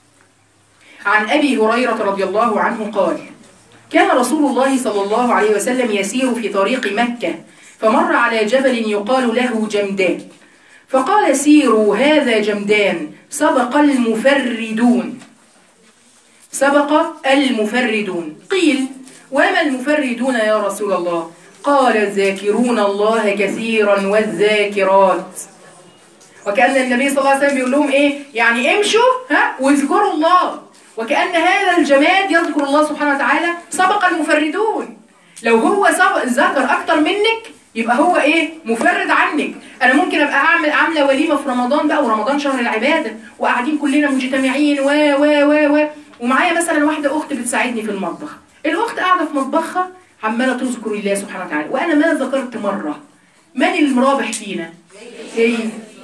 عن أبي هريرة رضي الله عنه قال كان رسول الله صلى الله عليه وسلم يسير في طريق مكة فمر على جبل يقال له جمدان فقال سيروا هذا جمدان سبق المفردون سبق المفردون قيل وما المفردون يا رسول الله قال الذاكرون الله كثيرا والذاكرات وكأن النبي صلى الله عليه وسلم بيقول لهم ايه يعني امشوا ها واذكروا الله وكأن هذا الجماد يذكر الله سبحانه وتعالى سبق المفردون لو هو سبق ذكر اكتر منك يبقى هو ايه مفرد عنك انا ممكن ابقى اعمل عامله وليمه في رمضان بقى ورمضان شهر العباده وقاعدين كلنا مجتمعين و و و و ومعايا مثلا واحده اخت بتساعدني في المطبخ الاخت قاعده في مطبخها عماله تذكر الله سبحانه وتعالى وانا ما ذكرت مره من المرابح فينا هي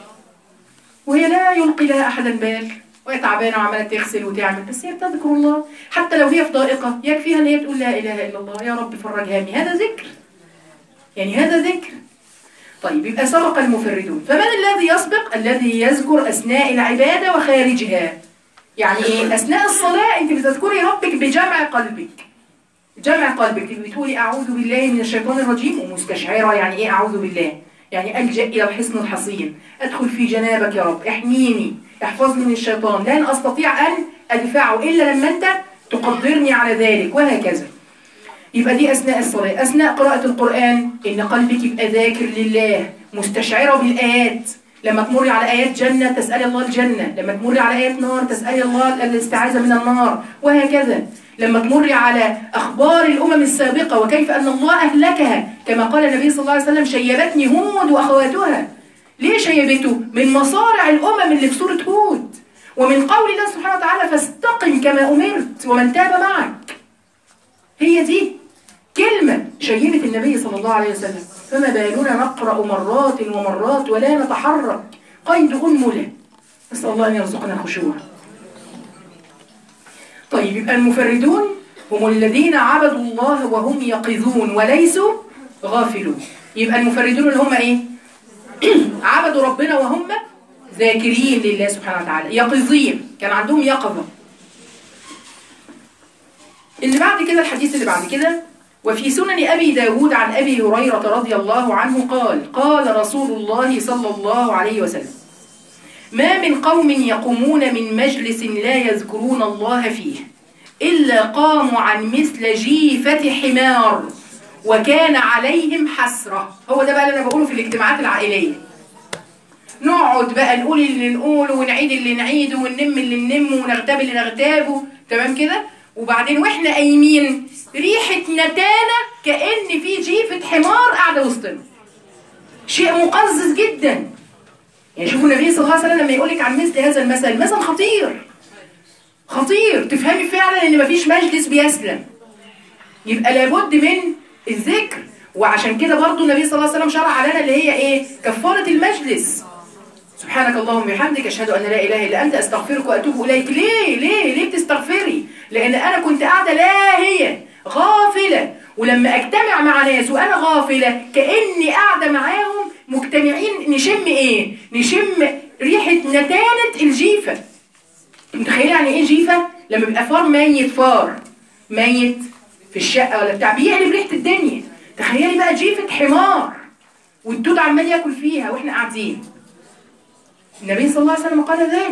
وهي لا يلقي لها احدا بال وهي تعبانه وعماله تغسل وتعمل بس هي بتذكر الله حتى لو هي في ضائقه يكفيها ان هي تقول لا اله الا الله يا رب فرج همي هذا ذكر يعني هذا ذكر طيب يبقى سبق المفردون فمن الذي يسبق الذي يذكر اثناء العباده وخارجها يعني ايه اثناء الصلاه انت بتذكري ربك بجمع قلبك جمع قلبك بتقولي اعوذ بالله من الشيطان الرجيم ومستشعره يعني ايه اعوذ بالله يعني الجا الى الحصن الحصين ادخل في جنابك يا رب احميني احفظني من الشيطان لن استطيع ان ادفعه الا لما انت تقدرني على ذلك وهكذا يبقى دي أثناء الصلاة أثناء قراءة القرآن إن قلبك يبقى ذاكر لله مستشعرة بالآيات لما تمري على آيات جنة تسألي الله الجنة لما تمري على آيات نار تسألي الله الاستعاذة من النار وهكذا لما تمري على أخبار الأمم السابقة وكيف أن الله أهلكها كما قال النبي صلى الله عليه وسلم شيبتني هود وأخواتها ليه شيبته؟ من مصارع الأمم اللي في سورة هود ومن قول الله سبحانه وتعالى فاستقم كما أمرت ومن تاب معك هي دي كلمة شيبت النبي صلى الله عليه وسلم فما بالنا نقرأ مرات ومرات ولا نتحرك قيد أنملة نسأل الله أن يرزقنا الخشوع طيب يبقى المفردون هم الذين عبدوا الله وهم يقظون وليسوا غافلون يبقى المفردون اللي هم ايه عبدوا ربنا وهم ذاكرين لله سبحانه وتعالى يقظين كان عندهم يقظة اللي بعد كده الحديث اللي بعد كده وفي سنن أبي داود عن أبي هريرة رضي الله عنه قال قال رسول الله صلى الله عليه وسلم ما من قوم يقومون من مجلس لا يذكرون الله فيه إلا قاموا عن مثل جيفة حمار وكان عليهم حسرة هو ده بقى اللي أنا بقوله في الاجتماعات العائلية نقعد بقى نقول اللي نقوله ونعيد اللي نعيده وننم اللي ننمه ونغتاب اللي نغتابه تمام كده وبعدين واحنا قايمين ريحة نتانة كأن في جيفة حمار قاعدة وسطنا شيء مقزز جدا يعني شوفوا النبي صلى الله عليه وسلم لما يقول لك عن مثل هذا المثل مثل خطير خطير تفهمي فعلا ان مفيش مجلس بيسلم يبقى لابد من الذكر وعشان كده برضو النبي صلى الله عليه وسلم شرع علينا اللي هي ايه كفارة المجلس سبحانك اللهم وبحمدك اشهد ان لا اله الا انت استغفرك واتوب اليك ليه ليه ليه بتستغفري لان انا كنت قاعده لاهيه غافله ولما اجتمع مع ناس وانا غافله كاني قاعده معاهم مجتمعين نشم ايه نشم ريحه نتانه الجيفه متخيله يعني ايه جيفه لما بيبقى فار ميت فار ميت في الشقه ولا بتاع بيقلب ريحه الدنيا تخيلي بقى جيفه حمار والدود عمال ياكل فيها واحنا قاعدين النبي صلى الله عليه وسلم قال ذلك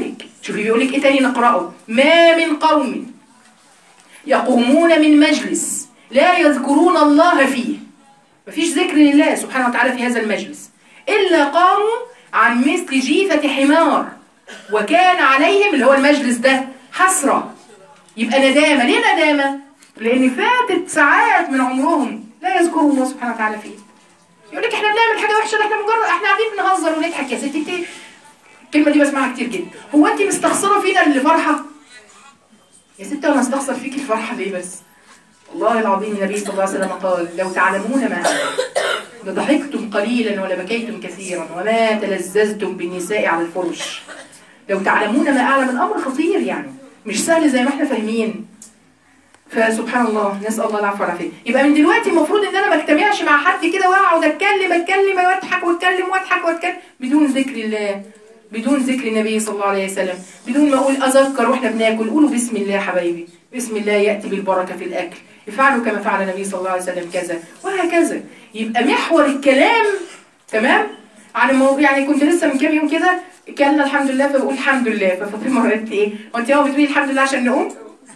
شوفي بيقول لك ايه تاني نقراه ما من قوم يقومون من مجلس لا يذكرون الله فيه مفيش ذكر لله سبحانه وتعالى في هذا المجلس إلا قاموا عن مثل جيفة حمار وكان عليهم اللي هو المجلس ده حسرة يبقى ندامة ليه ندامة؟ لأن فاتت ساعات من عمرهم لا يذكروا الله سبحانه وتعالى فيه يقول لك احنا بنعمل حاجة وحشة احنا مجرد احنا قاعدين بنهزر ونضحك يا ستي انت الكلمة دي بسمعها كتير جدا هو انت مستخسرة فينا اللي فرحة؟ يا ستي انا استخسر فيكي الفرحة ليه بس؟ والله العظيم النبي صلى الله عليه وسلم قال لو تعلمون ما أعلم لضحكتم قليلا ولبكيتم كثيرا وما تلذذتم بالنساء على الفرش لو تعلمون ما أعلم الأمر خطير يعني مش سهل زي ما احنا فاهمين فسبحان الله نسأل الله العفو والعافية يبقى من دلوقتي المفروض ان انا ما اجتمعش مع حد كده واقعد اتكلم اتكلم واضحك واتكلم واضحك واتكلم بدون ذكر الله بدون ذكر النبي صلى الله عليه وسلم بدون ما اقول اذكر واحنا بناكل قولوا بسم الله يا حبايبي بسم الله ياتي بالبركه في الاكل افعلوا كما فعل النبي صلى الله عليه وسلم كذا وهكذا يبقى محور الكلام تمام عن الموضوع يعني كنت لسه من كام يوم كده كلنا الحمد لله فبقول الحمد لله ففاطمه قالت لي ايه هو انت هو بتقولي الحمد لله عشان نقوم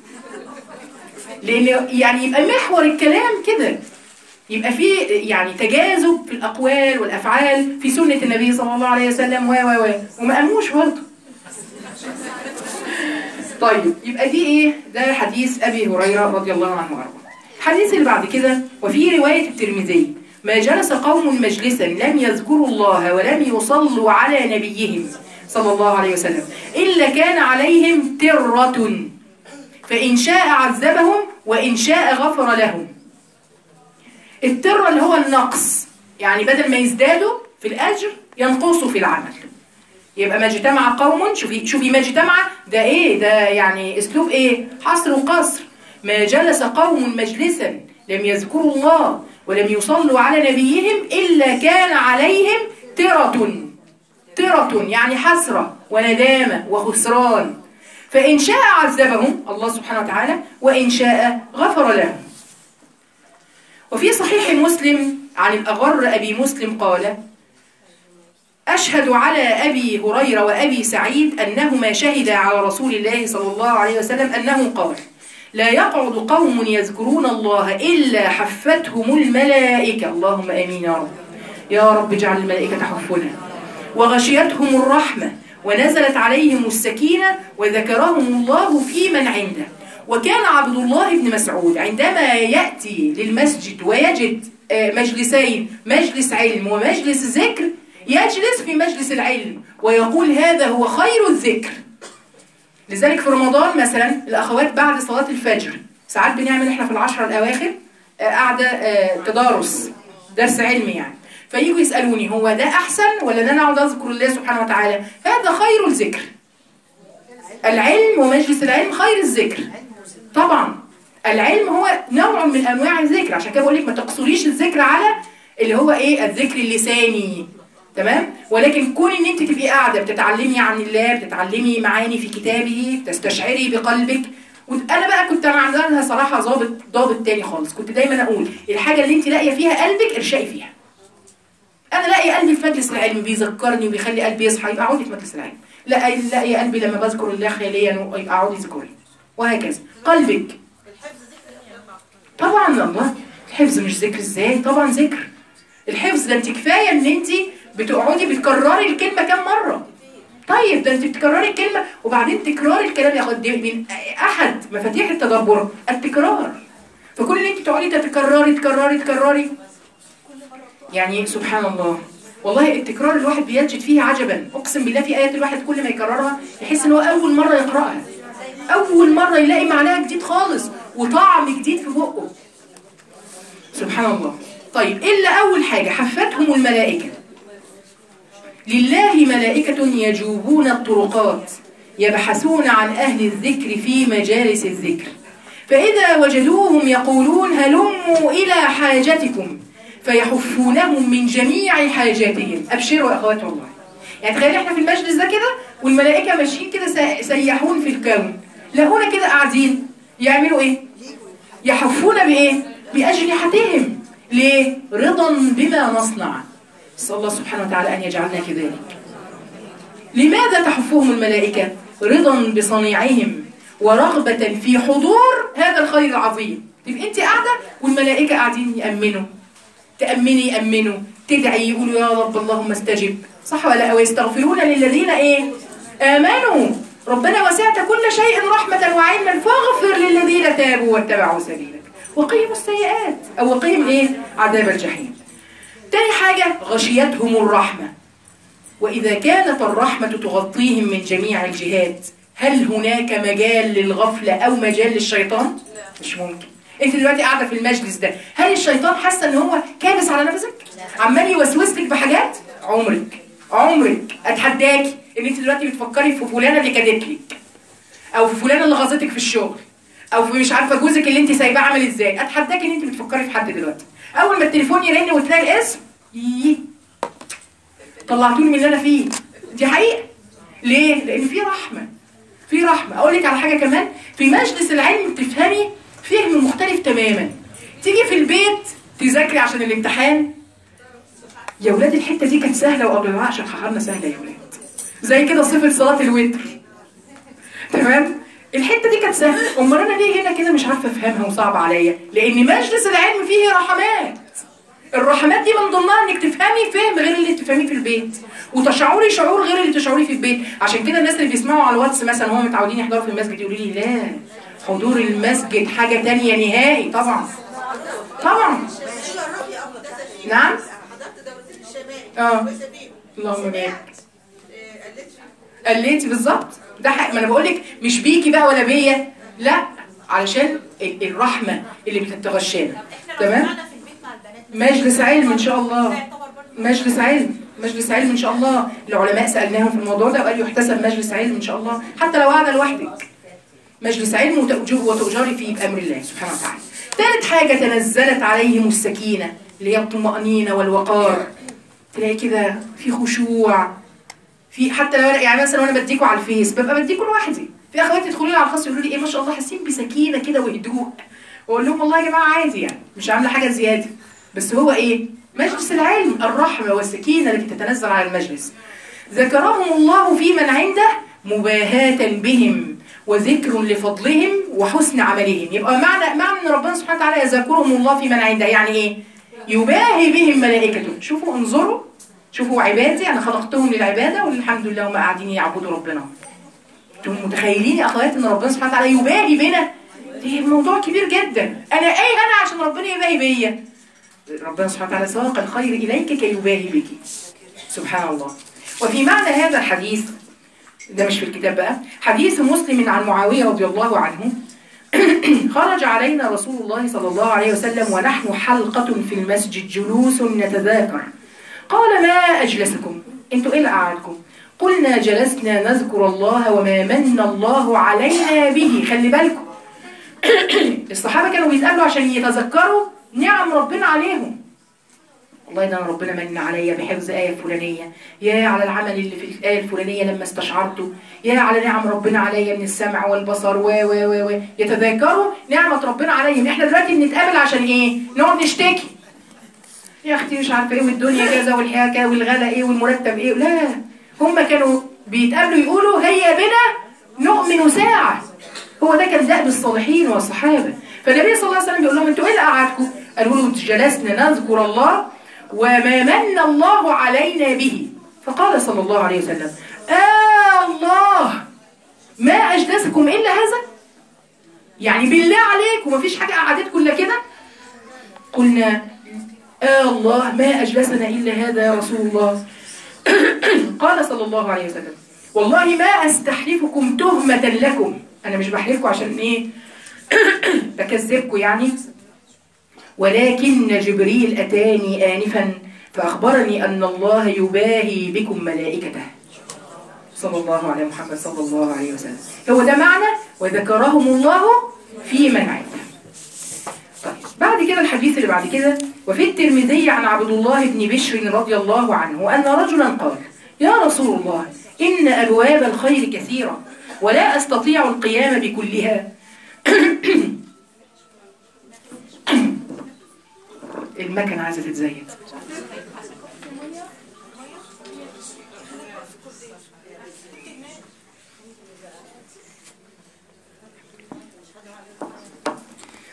لان يعني يبقى محور الكلام كده يبقى في يعني تجاذب في الاقوال والافعال في سنه النبي صلى الله عليه وسلم و و و وما قاموش برضه طيب يبقى دي ايه ده حديث ابي هريره رضي الله عنه وارضاه الحديث اللي بعد كده وفي روايه الترمذي ما جلس قوم مجلسا لم يذكروا الله ولم يصلوا على نبيهم صلى الله عليه وسلم الا كان عليهم تره فان شاء عذبهم وان شاء غفر لهم التره اللي هو النقص يعني بدل ما يزدادوا في الاجر ينقصوا في العمل يبقى ما اجتمع قوم شوفي شوفي ما اجتمع ده ايه ده يعني اسلوب ايه حصر وقصر ما جلس قوم مجلسا لم يذكروا الله ولم يصلوا على نبيهم الا كان عليهم ترة ترة يعني حسرة وندامة وخسران فإن شاء عذبهم الله سبحانه وتعالى وإن شاء غفر لهم وفي صحيح مسلم عن الأغر أبي مسلم قال أشهد على أبي هريرة وأبي سعيد أنهما شهدا على رسول الله صلى الله عليه وسلم أنه قال لا يقعد قوم يذكرون الله إلا حفتهم الملائكة اللهم آمين يا رب يا رب اجعل الملائكة تحفنا وغشيتهم الرحمة ونزلت عليهم السكينة وذكرهم الله في من عنده وكان عبد الله بن مسعود عندما يأتي للمسجد ويجد مجلسين مجلس علم ومجلس ذكر يجلس في مجلس العلم ويقول هذا هو خير الذكر لذلك في رمضان مثلا الأخوات بعد صلاة الفجر ساعات بنعمل احنا في العشرة الأواخر قاعدة تدارس درس علمي يعني فييجوا يسألوني هو ده أحسن ولا ده أنا أقعد أذكر الله سبحانه وتعالى هذا خير الذكر العلم ومجلس العلم خير الذكر طبعا العلم هو نوع من أنواع الذكر عشان كده بقول لك ما تقصريش الذكر على اللي هو إيه الذكر اللساني تمام ولكن كون ان انت تبقي قاعده بتتعلمي عن الله بتتعلمي معاني في كتابه بتستشعري بقلبك انا بقى كنت عاملها صراحه ضابط ضابط تاني خالص كنت دايما اقول الحاجه اللي انت لاقيه فيها قلبك ارشقي فيها انا لاقي قلبي في مجلس العلم بيذكرني وبيخلي قلبي يصحى يبقى اقعدي في مجلس العلم لا لاقي قلبي لما بذكر الله خاليا يبقى اقعدي ذكري وهكذا قلبك طبعا الله الحفظ مش ذكر ازاي طبعا ذكر الحفظ ده انت كفايه ان انت بتقعدي بتكرري الكلمة كم مرة طيب ده انت بتكرري الكلمة وبعدين تكرار الكلام ياخد من احد مفاتيح التدبر التكرار فكل اللي انت تقعدي تتكرري تكرري تكرري يعني سبحان الله والله التكرار الواحد بيجد فيه عجبا اقسم بالله في ايات الواحد كل ما يكررها يحس ان هو اول مرة يقرأها اول مرة يلاقي معناها جديد خالص وطعم جديد في بقه سبحان الله طيب الا اول حاجة حفتهم الملائكة لله ملائكة يجوبون الطرقات يبحثون عن أهل الذكر في مجالس الذكر فإذا وجدوهم يقولون هلموا إلى حاجتكم فيحفونهم من جميع حاجاتهم أبشروا يا أخوات والله يعني تخيل احنا في المجلس ده كده والملائكة ماشيين كده سيحون في الكون لهنا كده قاعدين يعملوا ايه يحفون بايه بأجنحتهم ليه رضا بما نصنع نسأل الله سبحانه وتعالى أن يجعلنا كذلك لماذا تحفهم الملائكة رضا بصنيعهم ورغبة في حضور هذا الخير العظيم تبقى انت قاعدة والملائكة قاعدين يأمنوا تأمني يأمنوا تدعي يقولوا يا رب اللهم استجب صح ولا لا ويستغفرون للذين ايه آمنوا ربنا وسعت كل شيء رحمة وعلما فاغفر للذين تابوا واتبعوا سبيلك وقيموا السيئات أو وقيم ايه عذاب الجحيم تاني حاجة غشيتهم الرحمة وإذا كانت الرحمة تغطيهم من جميع الجهات هل هناك مجال للغفلة أو مجال للشيطان؟ مش ممكن انت دلوقتي قاعدة في المجلس ده هل الشيطان حاسة ان هو كابس على نفسك؟ عمال يوسوس لك بحاجات؟ عمرك عمرك اتحداكي ان انت دلوقتي بتفكري في فلانة اللي كادت لك او في فلانة اللي غاظتك في الشغل او في مش عارفة جوزك اللي انت سايباه عامل ازاي اتحداكي ان انت بتفكري في حد دلوقتي اول ما التليفون يرن وتلاقي الاسم ييه طلعتوني من اللي انا فيه دي حقيقة ليه؟ لان في رحمة في رحمة اقول لك على حاجة كمان في مجلس العلم تفهمي فهم مختلف تماما تيجي في البيت تذاكري عشان الامتحان يا ولاد الحتة دي كانت سهلة وقبل العقل شرحها لنا سهلة يا ولاد زي كده صفة صلاة الوتر تمام الحتة دي كانت سهلة امال انا ليه هنا كده مش عارفة افهمها وصعبة عليا لان مجلس العلم فيه رحمات الرحمات دي من ضمنها انك تفهمي فهم غير اللي تفهميه في البيت وتشعري شعور غير اللي تشعريه في البيت عشان كده الناس اللي بيسمعوا على الواتس مثلا وهم متعودين يحضروا في المسجد يقولوا لي لا حضور المسجد حاجة تانية نهائي طبعا طبعا نعم حضرت دورتين الشمال اه وسبيل اللهم بارك قلت قليتي بالظبط ده حق ما انا بقول لك مش بيكي بقى ولا بيا لا علشان ال- الرحمه اللي بتتغشانا تمام احنا في البيت مع البنات مجلس علم ان شاء الله يعتبر برضه مجلس علم مجلس علم ان شاء الله العلماء سالناهم في الموضوع ده وقالوا يحتسب مجلس علم ان شاء الله حتى لو قاعده لوحدك مجلس علم وتأجر وتؤجري فيه بامر الله سبحانه وتعالى ثالث حاجه تنزلت عليهم السكينه اللي هي الطمانينه والوقار تلاقي كده في خشوع في حتى لو أنا- يعني مثلا وانا بديكوا على الفيس ببقى بديكوا لوحدي في اخواتي يدخلوا لي على الخاص يقولوا لي ايه ما شاء الله حاسين بسكينه كده وهدوء واقول لهم والله يا جماعه عادي يعني مش عامله حاجه زياده بس هو ايه مجلس العلم الرحمه والسكينه التي تتنزل على المجلس ذكرهم الله في من عنده مباهاة بهم وذكر لفضلهم وحسن عملهم يبقى معنى معنى ان ربنا سبحانه وتعالى يذكرهم الله في من عنده يعني ايه يباهي بهم ملائكته شوفوا انظروا شوفوا عبادي انا خلقتهم للعباده والحمد لله هم قاعدين يعبدوا ربنا انتم متخيلين يا اخوات ان ربنا سبحانه وتعالى يباهي بنا دي موضوع كبير جدا انا ايه انا عشان ربنا يباهي بيا ربنا سبحانه وتعالى ساق الخير اليك كي يباهي بك سبحان الله وفي معنى هذا الحديث ده مش في الكتاب بقى حديث مسلم عن معاوية رضي الله عنه خرج علينا رسول الله صلى الله عليه وسلم ونحن حلقة في المسجد جلوس نتذاكر قال ما أجلسكم انتوا ايه اللي قعدكم قلنا جلسنا نذكر الله وما من الله علينا به خلي بالكم الصحابة كانوا بيتقابلوا عشان يتذكروا نعم ربنا عليهم والله ده أنا ربنا من عليا بحفظ آية فلانية يا على العمل اللي في الآية الفلانية لما استشعرته يا على نعم ربنا عليا من السمع والبصر و و و و يتذكروا نعمة ربنا عليهم احنا دلوقتي بنتقابل عشان ايه نقعد نشتكي يا اختي مش عارفه ايه والدنيا كذا والحياه كذا والغلا ايه والمرتب ايه لا هم كانوا بيتقابلوا يقولوا هيا بنا نؤمن ساعه هو ده كان دأب الصالحين والصحابه فالنبي صلى الله عليه وسلم بيقول لهم انتوا ايه اللي قعدكم؟ قالوا له جلسنا نذكر الله وما من الله علينا به فقال صلى الله عليه وسلم آه الله ما أجلسكم إلا هذا يعني بالله عليكم مفيش حاجة قعدتكم إلا كده قلنا آه الله ما أجلسنا إلا هذا يا رسول الله قال صلى الله عليه وسلم والله ما أستحلفكم تهمة لكم أنا مش بحلفكم عشان إيه بكذبكم يعني ولكن جبريل أتاني آنفا فأخبرني أن الله يباهي بكم ملائكته صلى الله عليه محمد صلى الله عليه وسلم هو ده معنى وذكرهم الله في من عنده طيب بعد كده الحديث اللي بعد كده وفي الترمذي عن عبد الله بن بشر رضي الله عنه أن رجلا قال يا رسول الله إن أبواب الخير كثيرة ولا أستطيع القيام بكلها المكنة عايزة تتزيد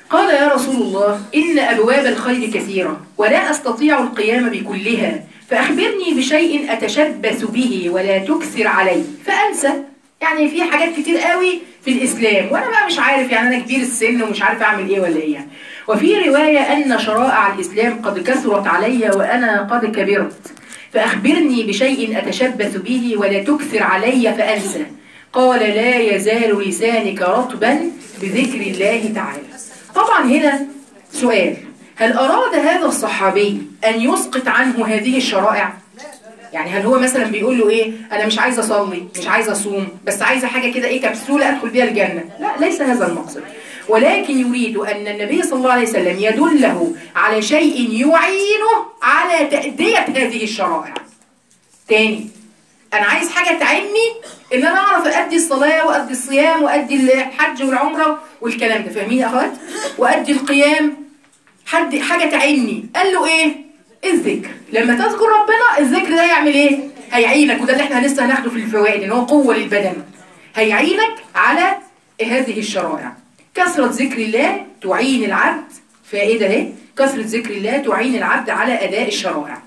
قال يا رسول الله إن أبواب الخير كثيرة ولا أستطيع القيام بكلها فأخبرني بشيء أتشبث به ولا تكثر علي فأنسى يعني في حاجات كتير قوي في الإسلام وأنا بقى مش عارف يعني أنا كبير السن ومش عارف أعمل إيه ولا إيه يعني. وفي رواية أن شرائع الإسلام قد كثرت علي وأنا قد كبرت فأخبرني بشيء أتشبث به ولا تكثر علي فأنسى قال لا يزال لسانك رطبا بذكر الله تعالى طبعا هنا سؤال هل أراد هذا الصحابي أن يسقط عنه هذه الشرائع؟ يعني هل هو مثلا بيقول له ايه انا مش عايز اصلي مش عايز اصوم بس عايزه حاجه كده ايه كبسوله ادخل بيها الجنه لا ليس هذا المقصد ولكن يريد ان النبي صلى الله عليه وسلم يدله على شيء يعينه على تأدية هذه الشرائع تاني انا عايز حاجه تعني ان انا اعرف ادي الصلاه وادي الصيام وادي الحج والعمره والكلام ده فاهمين يا اخوات وادي القيام حد حاجه تعني قال له ايه الذكر لما تذكر ربنا الذكر ده يعمل ايه هيعينك وده اللي احنا لسه هناخده في الفوائد ان هو قوه للبدن هيعينك على هذه الشرائع كثرة ذكر الله تعين العبد فائدة اهي كثرة ذكر الله تعين العبد على أداء الشرائع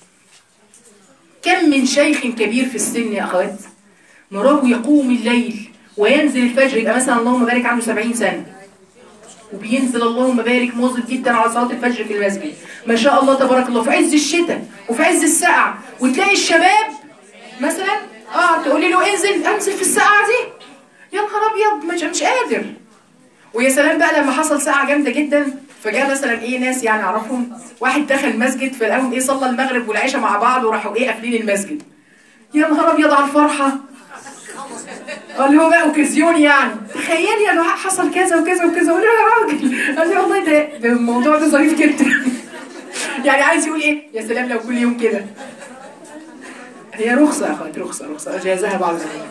كم من شيخ كبير في السن يا أخوات نراه يقوم الليل وينزل الفجر يبقى مثلا اللهم بارك عنده 70 سنة وبينزل اللهم بارك مواظب جدا على صلاة الفجر في المسجد ما شاء الله تبارك الله في عز الشتاء وفي عز السقع وتلاقي الشباب مثلا اه تقولي له انزل انزل في السقعة دي يا نهار ابيض مش مش قادر ويا سلام بقى لما حصل ساعة جامدة جدا فجاء مثلا ايه ناس يعني اعرفهم واحد دخل المسجد فلقاهم ايه صلى المغرب والعشاء مع بعض وراحوا ايه قافلين المسجد يا نهار ابيض على الفرحة اللي هو بقى اوكازيون يعني تخيلي يا دعاء حصل كذا وكذا وكذا قول له يا راجل قال لي والله ده ده الموضوع ده ظريف جدا يعني عايز يقول ايه يا سلام لو كل يوم كده هي رخصة يا اخوات رخصة رخصة جازها بعض العلماء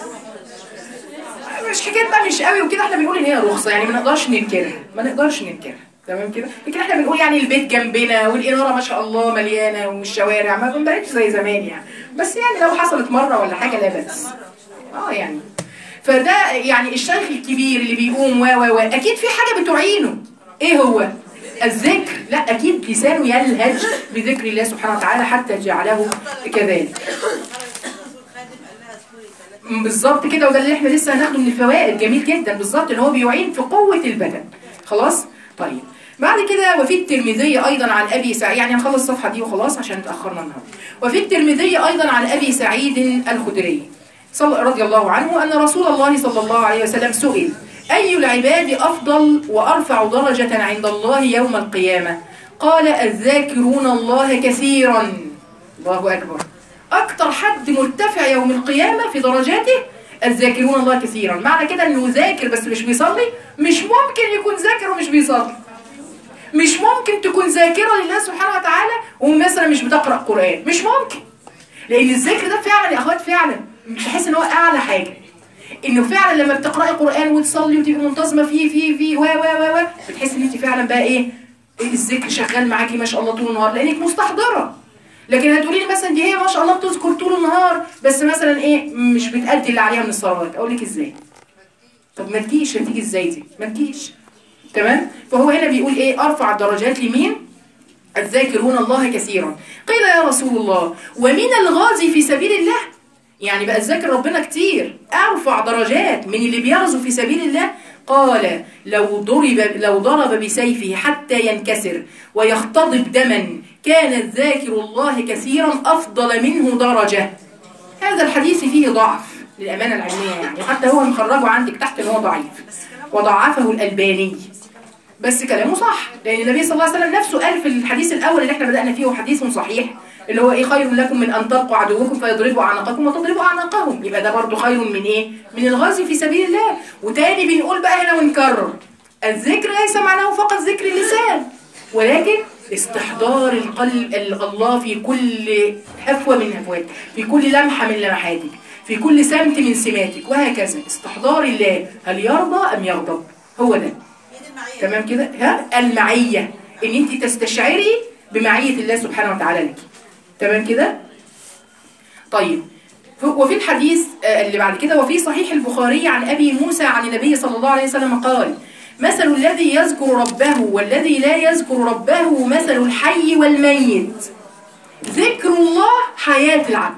مش حكايه بقى مش قوي وكده احنا بنقول ان هي رخصه يعني ما نقدرش ننكرها ما نقدرش ننكرها تمام كده لكن احنا بنقول يعني البيت جنبنا والاناره ما شاء الله مليانه والشوارع ما بقتش زي زمان يعني بس يعني لو حصلت مره ولا حاجه لا بأس اه يعني فده يعني الشيخ الكبير اللي بيقوم و و و اكيد في حاجه بتعينه ايه هو الذكر لا اكيد لسانه يلهج بذكر الله سبحانه وتعالى حتى جعله كذلك بالظبط كده وده اللي احنا لسه هناخده من الفوائد جميل جدا بالظبط ان هو بيعين في قوه البدن خلاص طيب بعد كده وفي الترمذي ايضا عن ابي سعيد يعني هنخلص الصفحه دي وخلاص عشان اتاخرنا النهارده وفي الترمذي ايضا عن ابي سعيد الخدري صلى رضي الله عنه ان رسول الله صلى الله عليه وسلم سئل اي العباد افضل وارفع درجه عند الله يوم القيامه قال الذاكرون الله كثيرا الله اكبر أكتر حد مرتفع يوم القيامة في درجاته الذاكرون الله كثيرا معنى كده انه ذاكر بس مش بيصلي مش ممكن يكون ذاكر ومش بيصلي مش ممكن تكون ذاكرة لله سبحانه وتعالى ومثلا مش بتقرأ قرآن مش ممكن لأن الذكر ده فعلا يا أخوات فعلا بحس ان هو أعلى حاجة انه فعلا لما بتقرأي قرآن وتصلي وتبقي منتظمة فيه فيه فيه و و و و بتحس ان انت فعلا بقى ايه ايه الذكر شغال معاكي ما شاء الله طول النهار لانك مستحضره لكن هتقولي لي مثلا دي هي ما شاء الله بتذكر طول النهار بس مثلا ايه مش بتأدي اللي عليها من الصلوات اقول لك ازاي طب ما تجيش هتيجي ازاي دي ما تجيش تمام فهو هنا بيقول ايه ارفع الدرجات لمين الذاكرون الله كثيرا قيل يا رسول الله ومن الغازي في سبيل الله يعني بقى الذاكر ربنا كتير ارفع درجات من اللي بيغزو في سبيل الله قال لو ضرب لو ضرب بسيفه حتى ينكسر ويختضب دما كان الذاكر الله كثيرا أفضل منه درجة هذا الحديث فيه ضعف للأمانة العلمية يعني حتى هو مخرجه عندك تحت ان هو ضعيف وضعفه الألباني بس كلامه صح لأن النبي صلى الله عليه وسلم نفسه قال في الحديث الأول اللي احنا بدأنا فيه حديث صحيح اللي هو ايه خير لكم من أن تلقوا عدوكم فيضربوا أعناقكم وتضربوا أعناقهم يبقى ده برضو خير من ايه من الغزو في سبيل الله وتاني بنقول بقى هنا ونكرر الذكر ليس معناه فقط ذكر اللسان ولكن استحضار القلب الله في كل هفوة من هفواتك في كل لمحة من لمحاتك في كل سمت من سماتك وهكذا استحضار الله هل يرضى أم يغضب هو ده تمام كده ها المعية ان انت تستشعري بمعية الله سبحانه وتعالى لك تمام كده طيب وفي الحديث اللي بعد كده وفي صحيح البخاري عن أبي موسى عن النبي صلى الله عليه وسلم قال مثل الذي يذكر ربه والذي لا يذكر ربه مثل الحي والميت ذكر الله حياة العبد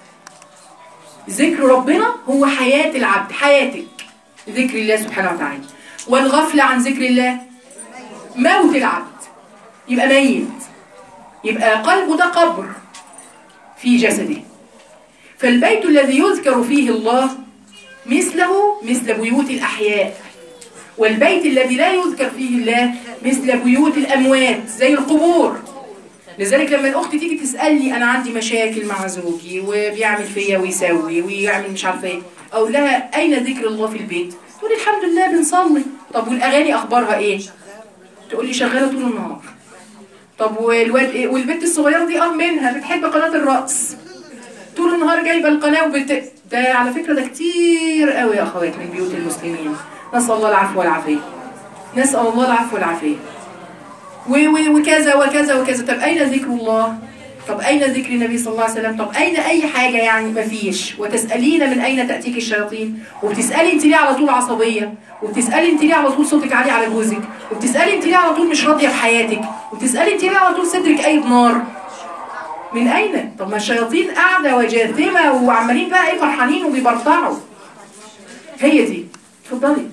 ذكر ربنا هو حياة العبد حياتك ذكر الله سبحانه وتعالى والغفلة عن ذكر الله موت العبد يبقى ميت يبقى قلبه ده قبر في جسده فالبيت الذي يذكر فيه الله مثله مثل بيوت الأحياء والبيت الذي لا يذكر فيه الله مثل بيوت الأموات زي القبور لذلك لما الأخت تيجي تسألني أنا عندي مشاكل مع زوجي وبيعمل فيا ويسوي ويعمل مش عارفة إيه أقول لها أين ذكر الله في البيت؟ تقول لي الحمد لله بنصلي طب والأغاني أخبارها إيه؟ تقول لي شغالة طول النهار طب والواد إيه؟ والبنت الصغيرة دي أه منها بتحب قناة الرقص طول النهار جايبه القناه وبت... ده على فكره ده كتير قوي يا اخوات من بيوت المسلمين نسال الله العفو والعافيه نسال الله العفو والعافيه و... و... وكذا وكذا وكذا طب اين ذكر الله طب اين ذكر النبي صلى الله عليه وسلم طب اين اي حاجه يعني مفيش وتسالين من اين تاتيك الشياطين وبتسالي انت ليه على طول عصبيه وبتسالي انت ليه على طول صوتك عالي على جوزك وبتسالي انت ليه على طول مش راضيه بحياتك وبتسالي انت ليه على طول صدرك قايد نار من أين؟ طب ما الشياطين قاعدة وجاثمة وعمالين بقى إيه فرحانين وبيبرطعوا هي دي اتفضلي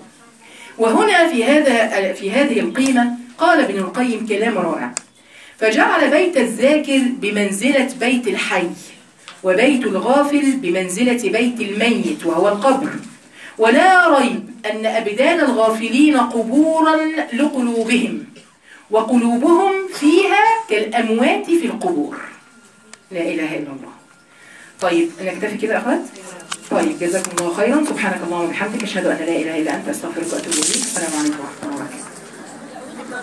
وهنا في هذا في هذه القيمة قال ابن القيم كلام رائع فجعل بيت الذاكر بمنزلة بيت الحي وبيت الغافل بمنزلة بيت الميت وهو القبر ولا ريب أن أبدان الغافلين قبورا لقلوبهم وقلوبهم فيها كالأموات في القبور لا إله إلا الله طيب نكتفي كده أخوات طيب جزاكم الله خيرا سبحانك اللهم وبحمدك أشهد أن لا إله إلا أنت أستغفرك وأتوب إليك السلام عليكم ورحمة الله